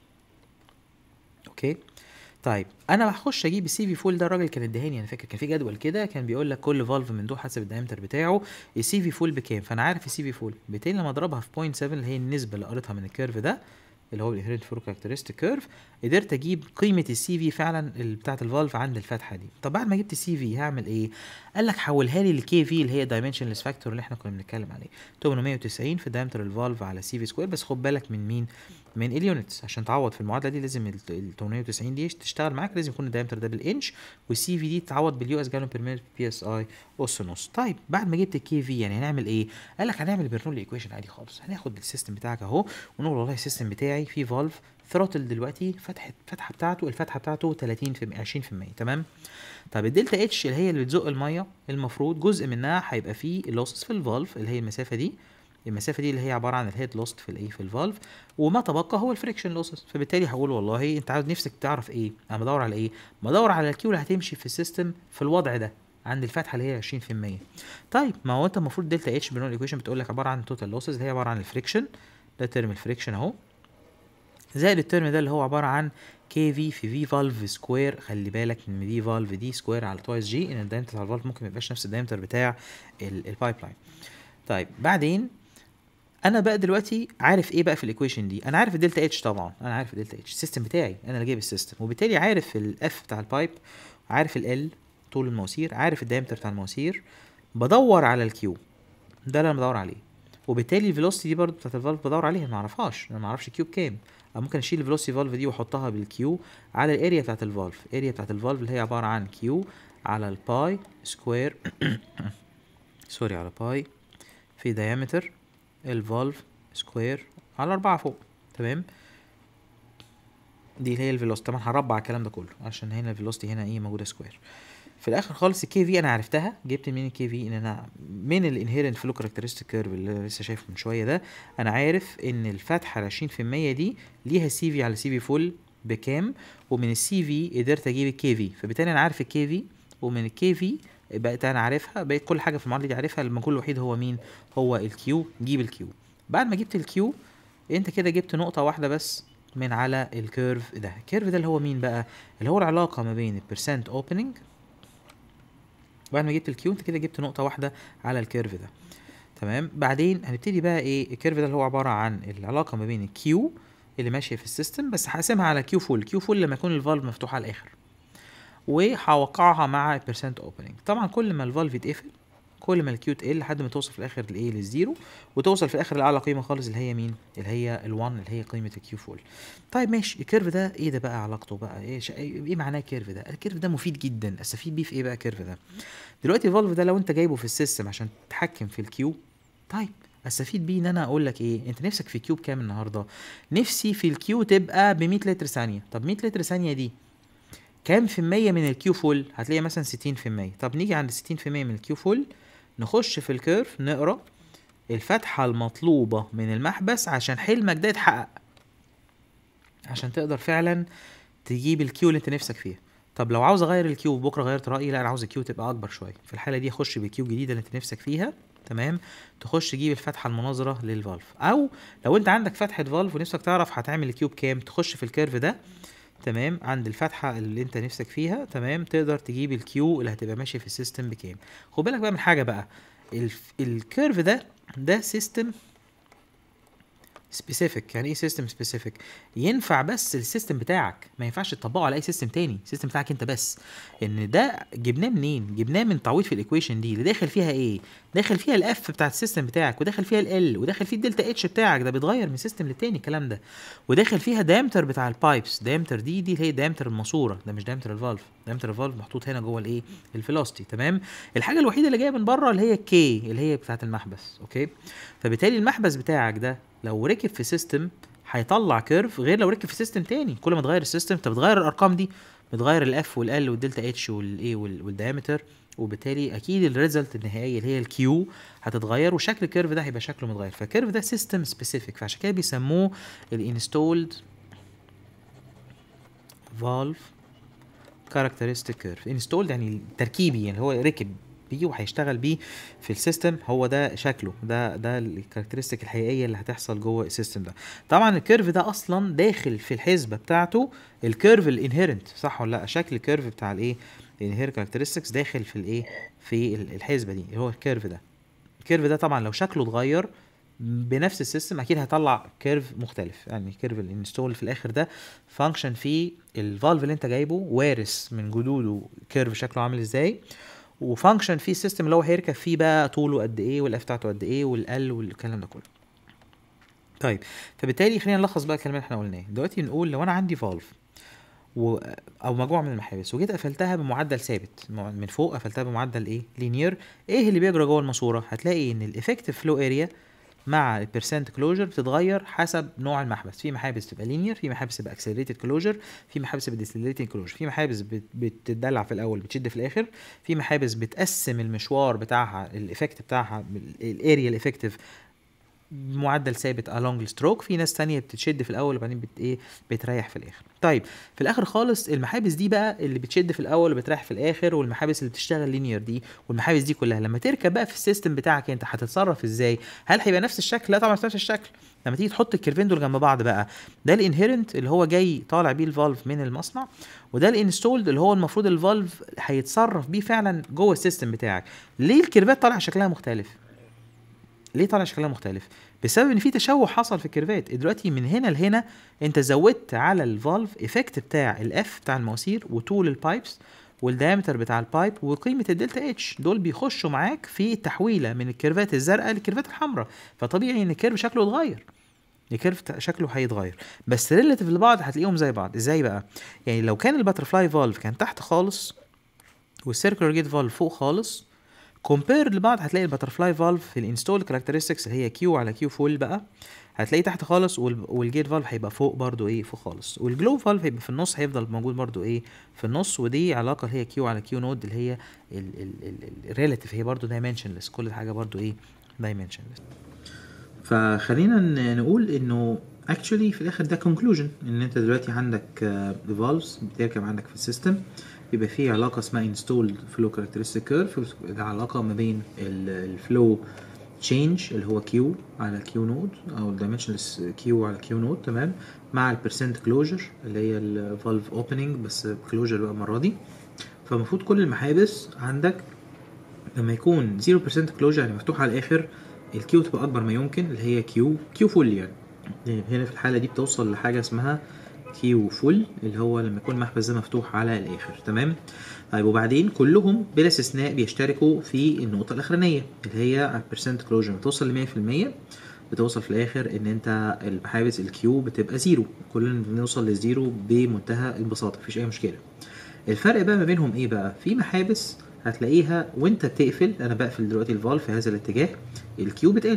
اوكي طيب انا بخش اجيب السي في فول ده الراجل كان ادهاني انا فاكر كان في جدول كده كان بيقول لك كل فالف من دول حسب الدايمتر بتاعه السي في فول بكام فانا عارف السي في فول بالتالي لما اضربها في 0.7 اللي هي النسبه اللي قريتها من الكيرف ده اللي هو الانهيرنت فلو كاركترستيك كيرف قدرت اجيب قيمه السي في فعلا بتاعه الفالف عند الفتحه دي طب بعد ما جبت السي في هعمل ايه قال لك حولها لي لكي في اللي هي دايمنشنلس فاكتور اللي احنا كنا بنتكلم عليه 890 في دايمتر الفالف على سي في سكوير بس خد بالك من مين من اليونتس عشان تعوض في المعادله دي لازم ال 890 دي تشتغل معاك لازم يكون الدايمتر ده بالانش والسي في دي تتعوض باليو اس جالون بير مينت بي اس اي اس نص طيب بعد ما جبت الكي في يعني هنعمل ايه قال لك هنعمل برنولي ايكويشن عادي خالص هناخد السيستم بتاعك اهو ونقول والله السيستم بتاعي فيه فالف ثروتل دلوقتي فتحه فتحه بتاعته الفتحه بتاعته 30 في 20% تمام طب الدلتا اتش اللي هي اللي بتزق الميه المفروض جزء منها هيبقى فيه اللوسز في الفالف اللي هي المسافه دي المسافه دي اللي هي عباره عن الهيد لوست في الايه في الفالف وما تبقى هو الفريكشن لوسز فبالتالي هقول والله انت عاوز نفسك تعرف ايه انا بدور على ايه بدور على الكيو اللي هتمشي في السيستم في الوضع ده عند الفتحه اللي هي 20% طيب ما هو انت المفروض دلتا اتش بنقول الايكويشن بتقول لك عباره عن توتال لوسز اللي هي عباره عن الفريكشن ده ترم الفريكشن اهو زائد الترم ده اللي هو عباره عن كي في في في فالف سكوير خلي بالك ان في فالف دي سكوير على توايس جي ان الدايمتر بتاع الفالف ممكن ما يبقاش نفس الدايمتر بتاع البايب لاين طيب بعدين انا بقى دلوقتي عارف ايه بقى في الايكويشن دي انا عارف الدلتا اتش طبعا انا عارف الدلتا اتش السيستم بتاعي انا اللي جايب السيستم وبالتالي عارف الاف بتاع البايب عارف ال طول المواسير عارف الدايمتر بتاع المواسير بدور على الكيو ده اللي انا بدور عليه وبالتالي الفيلوسيتي دي برضو بتاعت الفالف بدور عليها ما اعرفهاش انا ما اعرفش الكيو بكام او ممكن اشيل الفيلوسيتي فالف دي واحطها بالكيو على الاريا بتاعت الفالف الاريا بتاعت الفالف اللي هي عباره عن كيو على الباي سكوير سوري على باي في diameter الفالف سكوير على أربعة فوق تمام دي اللي هي الفيلوسيتي طبعا هربع الكلام ده كله عشان هنا الفيلوسيتي هنا ايه موجوده سكوير في الاخر خالص الكي في انا عرفتها جبت منين الكي في ان انا من الانهيرنت فلو كاركترستيك كيرف اللي لسه شايفه من شويه ده انا عارف ان الفتحه ال 20% دي ليها سي في على سي في فول بكام ومن السي في قدرت اجيب الكي في فبالتالي انا عارف الكي في ومن الكي في بقيت انا عارفها بقيت كل حاجه في المعادله دي عارفها المجهول الوحيد هو مين هو الكيو جيب الكيو بعد ما جبت الكيو انت كده جبت نقطه واحده بس من على الكيرف ده الكيرف ده اللي هو مين بقى اللي هو العلاقه ما بين البرسنت اوبننج بعد ما جبت الكيو انت كده جبت نقطه واحده على الكيرف ده تمام بعدين هنبتدي بقى ايه الكيرف ده اللي هو عباره عن العلاقه ما بين الكيو اللي ماشيه في السيستم بس هقسمها على كيو فول كيو فول لما يكون الفالف مفتوح على الاخر وهوقعها مع البرسنت اوبننج طبعا كل ما الفالف يتقفل كل ما الكيو تقل لحد ما توصل في الاخر لايه للزيرو وتوصل في الاخر لاعلى قيمه خالص اللي هي مين اللي هي ال1 اللي هي قيمه الكيو فول طيب ماشي الكيرف ده ايه ده بقى علاقته بقى ايه شا... ايه معناه الكيرف ده الكيرف ده مفيد جدا استفيد بيه في ايه بقى الكيرف ده دلوقتي الفالف ده لو انت جايبه في السيستم عشان تتحكم في الكيو طيب استفيد بيه ان انا اقول لك ايه انت نفسك في كيو بكام النهارده نفسي في الكيو تبقى ب 100 لتر ثانيه طب 100 لتر ثانيه دي كام في المية من الكيو فول هتلاقيها مثلا 60 في المية طب نيجي عند 60 في المية من الكيو فول نخش في الكيرف نقرا الفتحة المطلوبة من المحبس عشان حلمك ده يتحقق عشان تقدر فعلا تجيب الكيو اللي انت نفسك فيها طب لو عاوز اغير الكيو بكره غيرت رايي لا انا عاوز الكيو تبقى اكبر شويه في الحاله دي اخش بالكيو الجديده اللي انت نفسك فيها تمام تخش تجيب الفتحه المناظره للفالف او لو انت عندك فتحه فالف ونفسك تعرف هتعمل الكيو بكام تخش في الكيرف ده تمام عند الفتحه اللي انت نفسك فيها تمام تقدر تجيب الكيو اللي هتبقى ماشي في السيستم بكام خد بالك بقى من حاجه بقى الكيرف ده ده سيستم سبيسيفيك يعني ايه سيستم سبيسيفيك ينفع بس السيستم بتاعك ما ينفعش تطبقه على اي سيستم تاني السيستم بتاعك انت بس ان ده جبناه منين جبناه من تعويض في الايكويشن دي اللي داخل فيها ايه داخل فيها الاف بتاعت السيستم بتاعك وداخل فيها ال وداخل فيه الدلتا اتش بتاعك ده بيتغير من سيستم للتاني الكلام ده وداخل فيها دايمتر بتاع البايبس دايمتر دي دي هي دايمتر الماسوره ده مش دايمتر الفالف دايمتر الفالف محطوط هنا جوه الايه الفيلوستي تمام الحاجه الوحيده اللي جايه من بره اللي هي كي اللي هي بتاعت المحبس اوكي فبالتالي المحبس بتاعك ده لو ركب في سيستم هيطلع كيرف غير لو ركب في سيستم تاني كل ما تغير السيستم انت بتغير الارقام دي بتغير الاف والال والدلتا اتش والاي والدايمتر وبالتالي اكيد الريزلت النهائيه اللي هي الكيو هتتغير وشكل الكيرف ده هيبقى شكله متغير فالكيرف ده سيستم سبيسيفيك فعشان كده بيسموه الانستولد فالف كاركترستيك كيرف انستولد يعني تركيبي يعني هو ركب بيه وهيشتغل بيه في السيستم هو ده شكله ده ده الكاركترستيك الحقيقيه اللي هتحصل جوه السيستم ده طبعا الكيرف ده اصلا داخل في الحسبه بتاعته الكيرف الانهيرنت صح ولا لا شكل الكيرف بتاع الايه الانهير كاركترستكس داخل في الايه في الحسبه دي اللي هو الكيرف ده الكيرف ده طبعا لو شكله اتغير بنفس السيستم اكيد هيطلع كيرف مختلف يعني كيرف الانستول في الاخر ده فانكشن فيه الفالف اللي انت جايبه وارث من جدوده كيرف شكله عامل ازاي وفانكشن فيه السيستم اللي هو هيركب فيه بقى طوله قد ايه والاف بتاعته قد ايه والال والكلام ده كله طيب فبالتالي خلينا نلخص بقى الكلام اللي احنا قلناه دلوقتي نقول لو انا عندي فالف و... او مجموعه من المحابس وجيت قفلتها بمعدل ثابت من فوق قفلتها بمعدل ايه لينير ايه اللي بيجرى جوه الماسوره هتلاقي ان الافكتيف فلو اريا مع البرسنت كلوجر بتتغير حسب نوع المحبس في محابس تبقى لينير في محابس تبقى اكسلريتد كلوجر في محابس تبقى ديسلريتد كلوجر في محابس بت... بتدلع في الاول بتشد في الاخر في محابس بتقسم المشوار بتاعها الافكت بتاعها الاريا الافكتيف معدل ثابت along الستروك في ناس تانية بتشد في الاول وبعدين بت ايه بتريح في الاخر طيب في الاخر خالص المحابس دي بقى اللي بتشد في الاول وبتريح في الاخر والمحابس اللي بتشتغل لينير دي والمحابس دي كلها لما تركب بقى في السيستم بتاعك انت هتتصرف ازاي هل هيبقى نفس الشكل لا طبعا مش نفس الشكل لما تيجي تحط الكيرفين دول جنب بعض بقى ده الانهيرنت اللي هو جاي طالع بيه الفالف من المصنع وده الانستولد اللي هو المفروض الفالف هيتصرف بيه فعلا جوه السيستم بتاعك ليه الكيرفات طالعه شكلها مختلف ليه طالع شكلها مختلف بسبب ان في تشوه حصل في الكيرفات دلوقتي من هنا لهنا انت زودت على الفالف افكت بتاع الاف بتاع المواسير وطول البايبس والدايمتر بتاع البايب وقيمه الدلتا اتش دول بيخشوا معاك في التحويله من الكيرفات الزرقاء للكيرفات الحمراء فطبيعي ان الكيرف شكله اتغير الكيرف شكله هيتغير بس ريلاتيف لبعض هتلاقيهم زي بعض ازاي بقى يعني لو كان الباترفلاي فالف كان تحت خالص والسيركلر جيت فالف فوق خالص كومبير لبعض هتلاقي الباترفلاي فالف في الانستول كاركترستكس اللي هي كيو على كيو فول بقى هتلاقيه تحت خالص وال- والجيت فالف هيبقى فوق برضو ايه فوق خالص والجلو فالف هيبقى في النص هيفضل موجود برضو ايه في النص ودي علاقه اللي هي كيو على كيو نود اللي هي الريلاتيف هي برضو دايمنشنلس كل حاجه برضو ايه دايمنشنلس فخلينا ن- نقول انه اكشولي في الاخر ده كونكلوجن ان انت دلوقتي عندك فالفز بتركب عندك في السيستم بيبقى في علاقه اسمها انستولد فلو كاركترستيك كيرف ده علاقه ما بين الفلو تشينج اللي هو كيو على كيو نود او الدايمنشنلس كيو على كيو نود تمام مع البرسنت كلوجر اللي هي الفالف اوبننج بس كلوجر بقى المره دي فالمفروض كل المحابس عندك لما يكون 0% كلوجر يعني مفتوح على الاخر الكيو تبقى اكبر ما يمكن اللي هي كيو كيو فول يعني يعني هنا في الحاله دي بتوصل لحاجه اسمها كيو فول اللي هو لما يكون المحبس ده مفتوح على الاخر تمام طيب وبعدين كلهم بلا استثناء بيشتركوا في النقطه الاخرانيه اللي هي البرسنت كلوجر بتوصل ل 100% بتوصل في الاخر ان انت المحابس الكيو بتبقى زيرو كلنا بنوصل للزيرو بمنتهى البساطه مفيش اي مشكله الفرق بقى ما بينهم ايه بقى في محابس هتلاقيها وانت بتقفل انا بقفل دلوقتي الفالف في هذا الاتجاه الكيو بتقل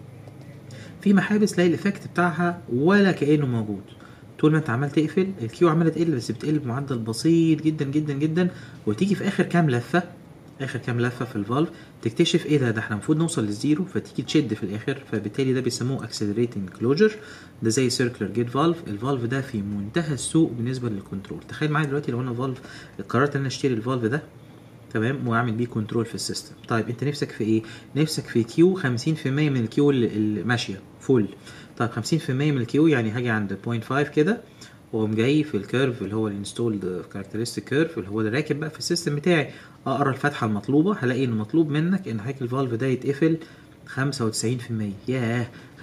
في محابس تلاقي الايفكت بتاعها ولا كانه موجود طول ما انت عمال تقفل الكيو عماله تقل بس بتقل بمعدل بسيط جدا جدا جدا وتيجي في اخر كام لفه اخر كام لفه في الفالف تكتشف ايه ده ده احنا المفروض نوصل للزيرو فتيجي تشد في الاخر فبالتالي ده بيسموه اكسلريتنج كلوجر ده زي سيركلر جيت فالف الفالف ده في منتهى السوق بالنسبه للكنترول تخيل معايا دلوقتي لو انا فالف قررت ان انا اشتري الفالف ده تمام واعمل بيه كنترول في السيستم طيب انت نفسك في ايه نفسك في كيو 50% من الكيو اللي اللي ماشيه فول طيب 50% من الكيو يعني هاجي عند 0.5 كده واقوم جاي في الكيرف اللي هو الانستولد كاركترستيك كيرف اللي هو اللي راكب بقى في السيستم بتاعي اقرا الفتحه المطلوبه هلاقي ان مطلوب منك ان هيك الفالف ده يتقفل 95% ياه 95%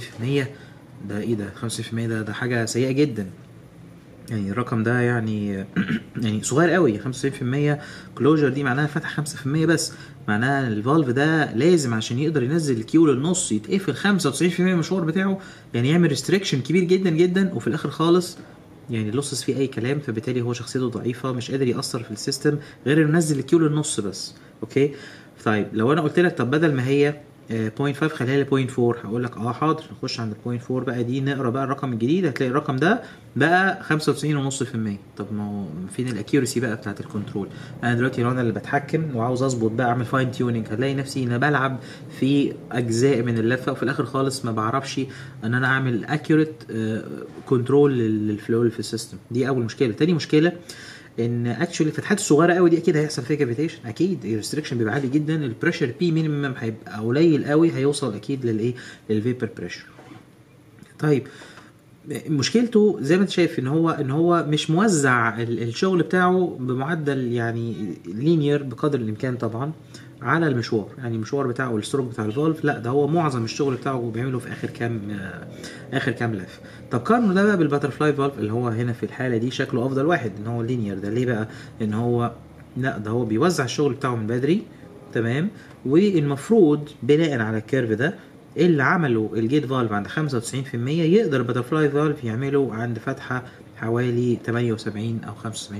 ده ايه ده 95% ده ده حاجه سيئه جدا يعني الرقم ده يعني يعني صغير قوي 95% كلوجر دي معناها فتح 5% بس معناها الفالف ده لازم عشان يقدر ينزل الكيو للنص يتقفل 95% من المشوار بتاعه يعني يعمل ريستريكشن كبير جدا جدا وفي الاخر خالص يعني اللوسس فيه اي كلام فبالتالي هو شخصيته ضعيفه مش قادر ياثر في السيستم غير انه ينزل الكيو للنص بس اوكي طيب لو انا قلت لك طب بدل ما هي آه، 0.5 خليها لي 0.4 هقول لك اه حاضر نخش عند ال 0.4 بقى دي نقرا بقى الرقم الجديد هتلاقي الرقم ده بقى 95.5% طب ما هو فين الاكيورسي بقى بتاعت الكنترول انا دلوقتي لو انا اللي بتحكم وعاوز اظبط بقى اعمل فاين تيوننج هلاقي نفسي انا بلعب في اجزاء من اللفه وفي الاخر خالص ما بعرفش ان انا اعمل اكيوريت كنترول للفلو اللي في السيستم دي اول مشكله تاني مشكله ان اكشولي الفتحات الصغيره قوي دي اكيد هيحصل فيها كافيتيشن اكيد الريستريكشن بيبقى عالي جدا البريشر بي مينيمم هيبقى قليل قوي هيوصل اكيد للايه للفيبر بريشر طيب مشكلته زي ما انت شايف ان هو ان هو مش موزع ال- الشغل بتاعه بمعدل يعني لينير بقدر الامكان طبعا على المشوار يعني المشوار بتاعه الستروك بتاع الفالف لا ده هو معظم الشغل بتاعه بيعمله في اخر كام آه، اخر كام لف طب قارنه ده بقى بالباترفلاي فالف اللي هو هنا في الحاله دي شكله افضل واحد ان هو لينير ده ليه بقى ان هو لا ده هو بيوزع الشغل بتاعه من بدري تمام والمفروض بناء على الكيرف ده اللي عمله الجيت فالف عند 95% يقدر الباترفلاي فالف يعمله عند فتحه حوالي 78 او 95%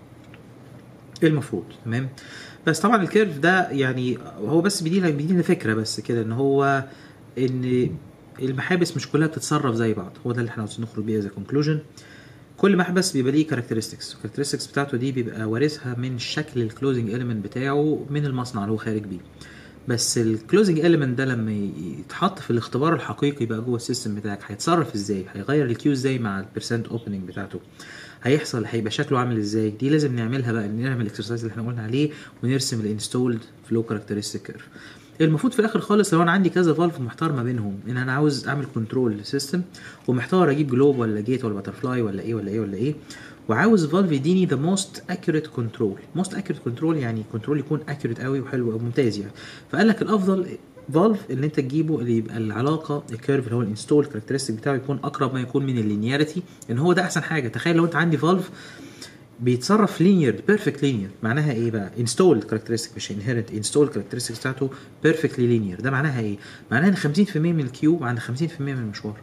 المفروض تمام بس طبعا الكيرف ده يعني هو بس بيدينا بيدينا فكره بس كده ان هو ان المحابس مش كلها بتتصرف زي بعض هو ده اللي احنا عاوزين نخرج بيه زي كونكلوجن كل محبس بيبقى ليه كاركترستكس الكاركترستكس بتاعته دي بيبقى وارثها من شكل الكلوزنج اليمنت بتاعه من المصنع اللي هو خارج بيه بس الكلوزنج اليمنت ده لما يتحط في الاختبار الحقيقي بقى جوه السيستم بتاعك هيتصرف ازاي هيغير الكيو ازاي مع البرسنت اوبننج بتاعته هيحصل هيبقى شكله عامل ازاي دي لازم نعملها بقى نعمل الاكسرسايز اللي احنا قلنا عليه ونرسم الانستولد فلو كاركترستيك كيرف المفروض في الاخر خالص لو انا عندي كذا فالف محتار ما بينهم ان انا عاوز اعمل كنترول للسيستم ومحتار اجيب جلوب ولا جيت ولا باترفلاي ولا ايه ولا ايه ولا ايه وعاوز فالف يديني ذا موست اكيوريت كنترول موست اكيوريت كنترول يعني كنترول يكون اكيوريت قوي وحلو وممتاز يعني فقال لك الافضل فالف اللي انت تجيبه اللي يبقى العلاقه الكيرف اللي هو الانستول كاركترستيك بتاعه يكون اقرب ما يكون من اللينياريتي ان هو ده احسن حاجه تخيل لو انت عندي فالف بيتصرف لينير بيرفكت لينير معناها ايه بقى انستول كاركترستيك مش انهيرنت انستول كاركترستيك بتاعته بيرفكتلي لينير ده معناها ايه معناها ان 50% من الكيو عند 50% من المشوار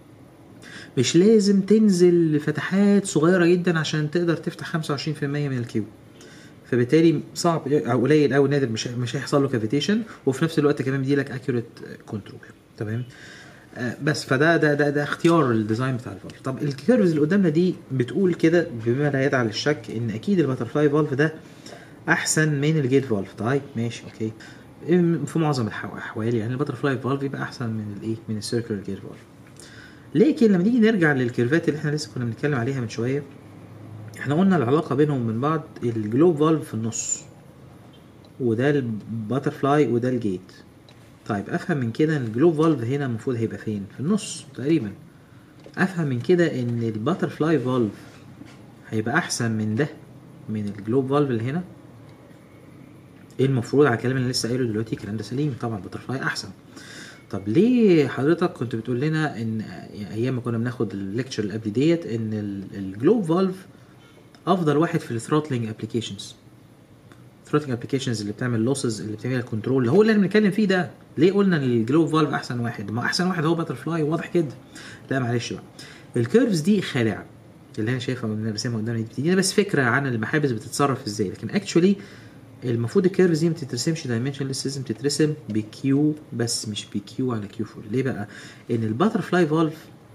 مش لازم تنزل لفتحات صغيره جدا عشان تقدر تفتح 25% من الكيو فبالتالي صعب او قليل قوي نادر مش مش هيحصل له كافيتيشن وفي نفس الوقت كمان بيدي لك اكيوريت كنترول تمام آه، بس فده ده ده ده اختيار الديزاين بتاع الفالف طب الكيرفز اللي قدامنا دي بتقول كده بما لا يدعى للشك ان اكيد الباترفلاي فالف ده احسن من الجيت فالف طيب ماشي اوكي إم- في معظم الحو- الاحوال يعني الباترفلاي فالف يبقى احسن من الايه من السيركلر جيت فالف لكن لما نيجي نرجع للكيرفات اللي احنا لسه كنا بنتكلم عليها من شويه احنا قلنا العلاقه بينهم من بعض الجلوب فالف في النص وده الباترفلاي وده الجيت طيب افهم من كده ان الجلوب فالف هنا المفروض هيبقى فين في النص تقريبا افهم من كده ان الباترفلاي فالف هيبقى احسن من ده من الجلوب فالف اللي هنا ايه المفروض على الكلام اللي لسه قايله دلوقتي الكلام ده سليم طبعا الباترفلاي احسن طب ليه حضرتك كنت بتقول لنا ان يعني ايام ما كنا بناخد الليكتشر اللي قبل ديت ان ال- الجلوب فالف افضل واحد في الثروتلينج ابلكيشنز ثروتلينج ابلكيشنز اللي بتعمل لوسز اللي بتعمل كنترول اللي هو اللي احنا بنتكلم فيه ده ليه قلنا ان الجلوب فالف احسن واحد ما احسن واحد هو باترفلاي واضح كده لا معلش بقى الكيرفز دي خادعه اللي انا شايفها من رسمها قدامي دي بتدينا بس فكره عن المحابس بتتصرف ازاي لكن اكشولي المفروض الكيرفز دي ما تترسمش دايمنشنلس لازم تترسم بكيو بس مش بكيو على كيو فول ليه بقى ان الباترفلاي فالف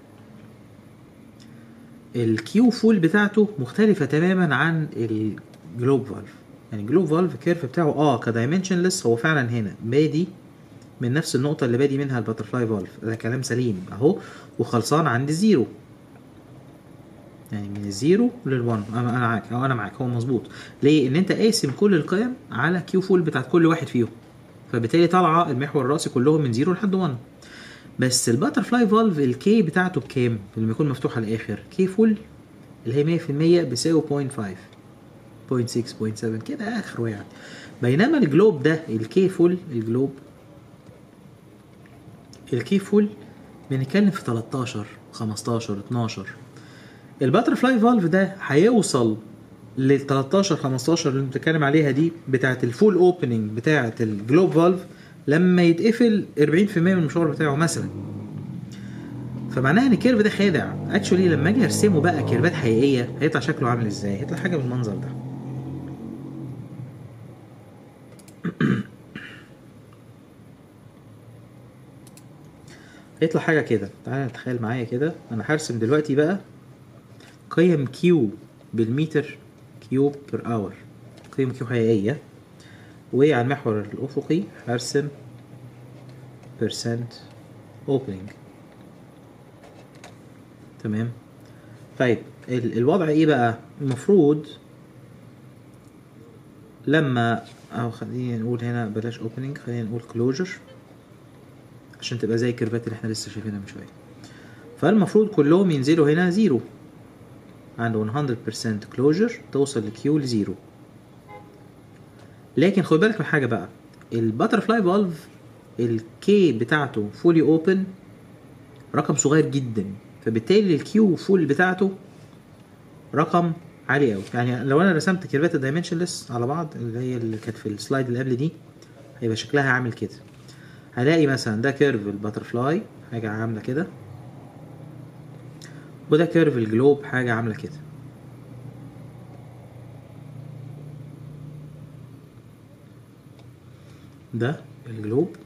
الكيو فول بتاعته مختلفة تماما عن الجلوب فالف يعني الجلوب فالف الكيرف بتاعه اه كدايمنشنلس هو فعلا هنا بادي من نفس النقطة اللي بادي منها الباترفلاي فالف ده كلام سليم اهو وخلصان عند الزيرو يعني من الزيرو للون انا انا معاك او انا معاك هو مظبوط ليه ان انت قاسم كل القيم على كيو فول بتاعت كل واحد فيهم فبالتالي طالعه المحور الراسي كلهم من زيرو لحد 1 بس الباترفلاي فالف الكي بتاعته بكام لما يكون مفتوح على الاخر كي فول اللي هي 100% بيساوي 0.5 0.6 0.7 كده اخره يعني بينما الجلوب ده الكي فول الجلوب الكي فول بنتكلم في 13 15 12 الباترفلاي فالف ده هيوصل لل 13 15 اللي بنتكلم عليها دي بتاعه الفول اوبننج بتاعه الجلوب فالف لما يتقفل 40% من المشوار بتاعه مثلا فمعناها ان الكيرف ده خادع اكشولي لما اجي ارسمه بقى كيرفات حقيقيه هيطلع شكله عامل ازاي هيطلع حاجه بالمنظر ده هيطلع حاجه كده تعالى تخيل معايا كده انا هرسم دلوقتي بقى قيم كيو بالمتر كيوب بير اور قيم كيو حقيقيه وعلى المحور الافقي هرسم percent opening تمام طيب ال- الوضع ايه بقى المفروض لما او خلينا نقول هنا بلاش opening خلينا نقول closure عشان تبقى زي الكيرفات اللي احنا لسه شايفينها من شويه فالمفروض كلهم ينزلوا هنا زيرو عند 100% closure توصل لكيو لزيرو لكن خد بالك من حاجه بقى الباترفلاي فالف الكي بتاعته فولي اوبن رقم صغير جدا فبالتالي الكيو فول بتاعته رقم عالي قوي يعني لو انا رسمت كيرفات الدايمنشنلس على بعض اللي هي اللي كانت في السلايد اللي قبل دي هيبقى شكلها عامل كده هلاقي مثلا ده كيرف الباترفلاي حاجه عامله كده وده كيرف الجلوب حاجه عامله كده ده الجلوب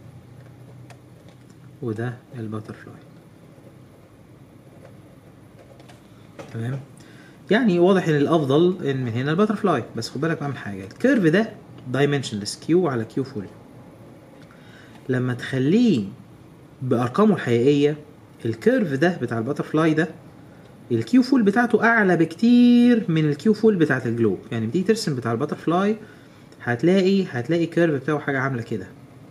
وده الباترفلاي تمام يعني واضح ان الافضل ان من هنا الباترفلاي بس خد بالك بقى من حاجه الكيرف ده دايمنشنلس كيو على كيو فول لما تخليه بارقامه الحقيقيه الكيرف ده بتاع الباترفلاي ده الكيو فول بتاعته اعلى بكتير من الكيو فول بتاعت الجلوب يعني بتيجي ترسم بتاع الباترفلاي هتلاقي هتلاقي الكيرف بتاعه حاجه عامله كده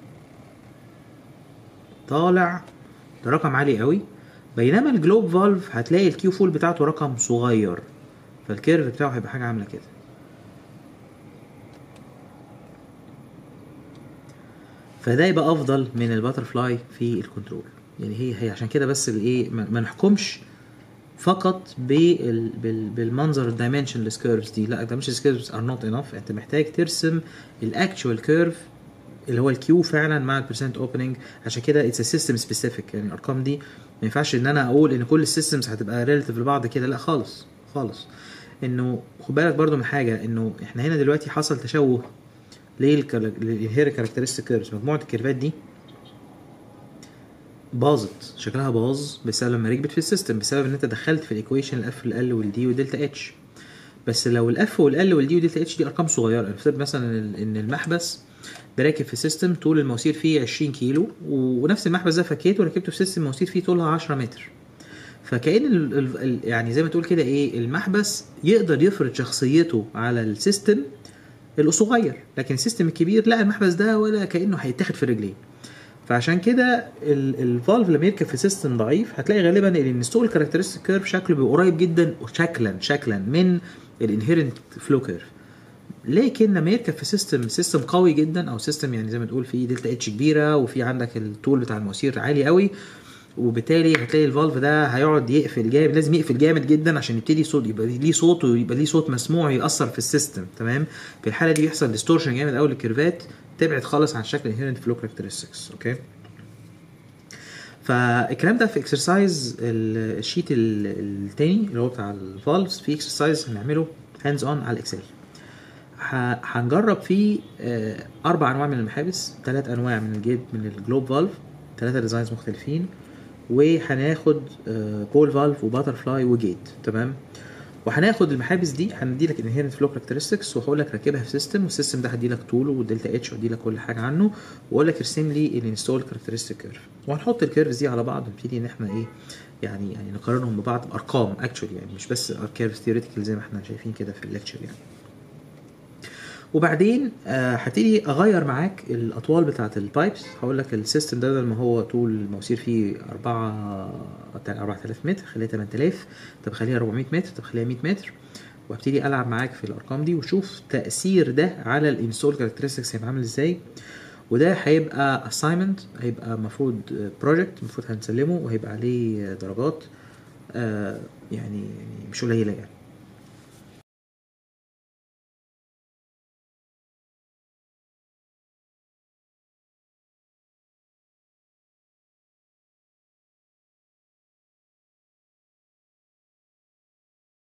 طالع ده رقم عالي قوي بينما الجلوب فالف هتلاقي الكيو فول بتاعته رقم صغير فالكيرف بتاعه هيبقى حاجه عامله كده فده يبقى افضل من الباترفلاي في الكنترول يعني هي هي عشان كده بس الايه ما ما نحكمش فقط بال بال بالمنظر الدايمنشنلس كيرفز دي لا الدايمنشنلس كيرفز ار نوت انف انت محتاج ترسم الاكشوال كيرف اللي هو الكيو فعلا مع البرسنت اوبننج عشان كده اتس سيستم سبيسيفيك يعني الارقام دي ما ينفعش ان انا اقول ان كل السيستمز هتبقى ريليتيف لبعض كده لا خالص خالص انه خد بالك برضو من حاجه انه احنا هنا دلوقتي حصل تشوه للانهير كاركترستيك كيرفز مجموعه الكيرفات دي باظت شكلها باظ بسبب لما ركبت في السيستم بسبب ان انت دخلت في الايكويشن الاف والال والدي ودلتا اتش بس لو الاف والال والدي ودلتا اتش دي ارقام صغيره نفترض مثلا ان المحبس ده راكب في سيستم طول المواسير فيه 20 كيلو ونفس المحبس ده فكيته وركبته في سيستم مواسير فيه طولها 10 متر فكأن ال ال يعني زي ما تقول كده ايه المحبس يقدر يفرض شخصيته على السيستم الصغير لكن السيستم الكبير لا المحبس ده ولا كانه هيتاخد في رجليه فعشان كده الفالف لما يركب في سيستم ضعيف هتلاقي غالبا الانستول كاركترستيك كيرف شكله بيبقى قريب جدا شكلا شكلا من الانهيرنت فلو كيرف لكن لما يركب في سيستم سيستم قوي جدا او سيستم يعني زي ما تقول فيه دلتا اتش كبيره وفي عندك الطول بتاع المواسير عالي قوي وبالتالي هتلاقي الفالف ده هيقعد يقفل جامد لازم يقفل جامد جدا عشان يبتدي صوت يبقى ليه صوت ويبقى ليه صوت مسموع ياثر في السيستم تمام في الحاله دي بيحصل ديستورشن جامد قوي للكيرفات تبعد خالص عن شكل الانهيرنت فلو كاركترستكس اوكي فالكلام ده في اكسرسايز الشيت التاني اللي هو بتاع الفالفز في اكسرسايز هنعمله هاندز اون على الاكسل هنجرب فيه اربع انواع من المحابس ثلاث انواع من الجيب من الجلوب فالف ثلاثه ديزاينز مختلفين وهناخد بول فالف وباتر فلاي وجيت تمام وهناخد المحابس دي هندي لك انهيرنت فلو كاركترستكس وهقول لك ركبها في سيستم والسيستم ده هدي لك طوله والدلتا اتش وادي لك كل حاجه عنه واقول لك ارسم لي الانستول كاركترستيك كيرف وهنحط الكيرفز دي على بعض ونبتدي ان احنا ايه يعني يعني نقارنهم ببعض بارقام اكشولي يعني مش بس كيرفز ثيوريتيكال زي ما احنا شايفين كده في الليكتشر يعني وبعدين هبتدي آه اغير معاك الاطوال بتاعه البايبس هقول لك السيستم ده بدل ما هو طول المواسير فيه 4 4000 متر خليها 8000 طب خليها 400 متر طب خليها 100 متر وابتدي العب معاك في الارقام دي وشوف تاثير ده على الانستول كاركترستكس هيبقى عامل ازاي وده هيبقى اساينمنت هيبقى المفروض بروجكت المفروض هنسلمه وهيبقى عليه درجات آه يعني مش قليله يعني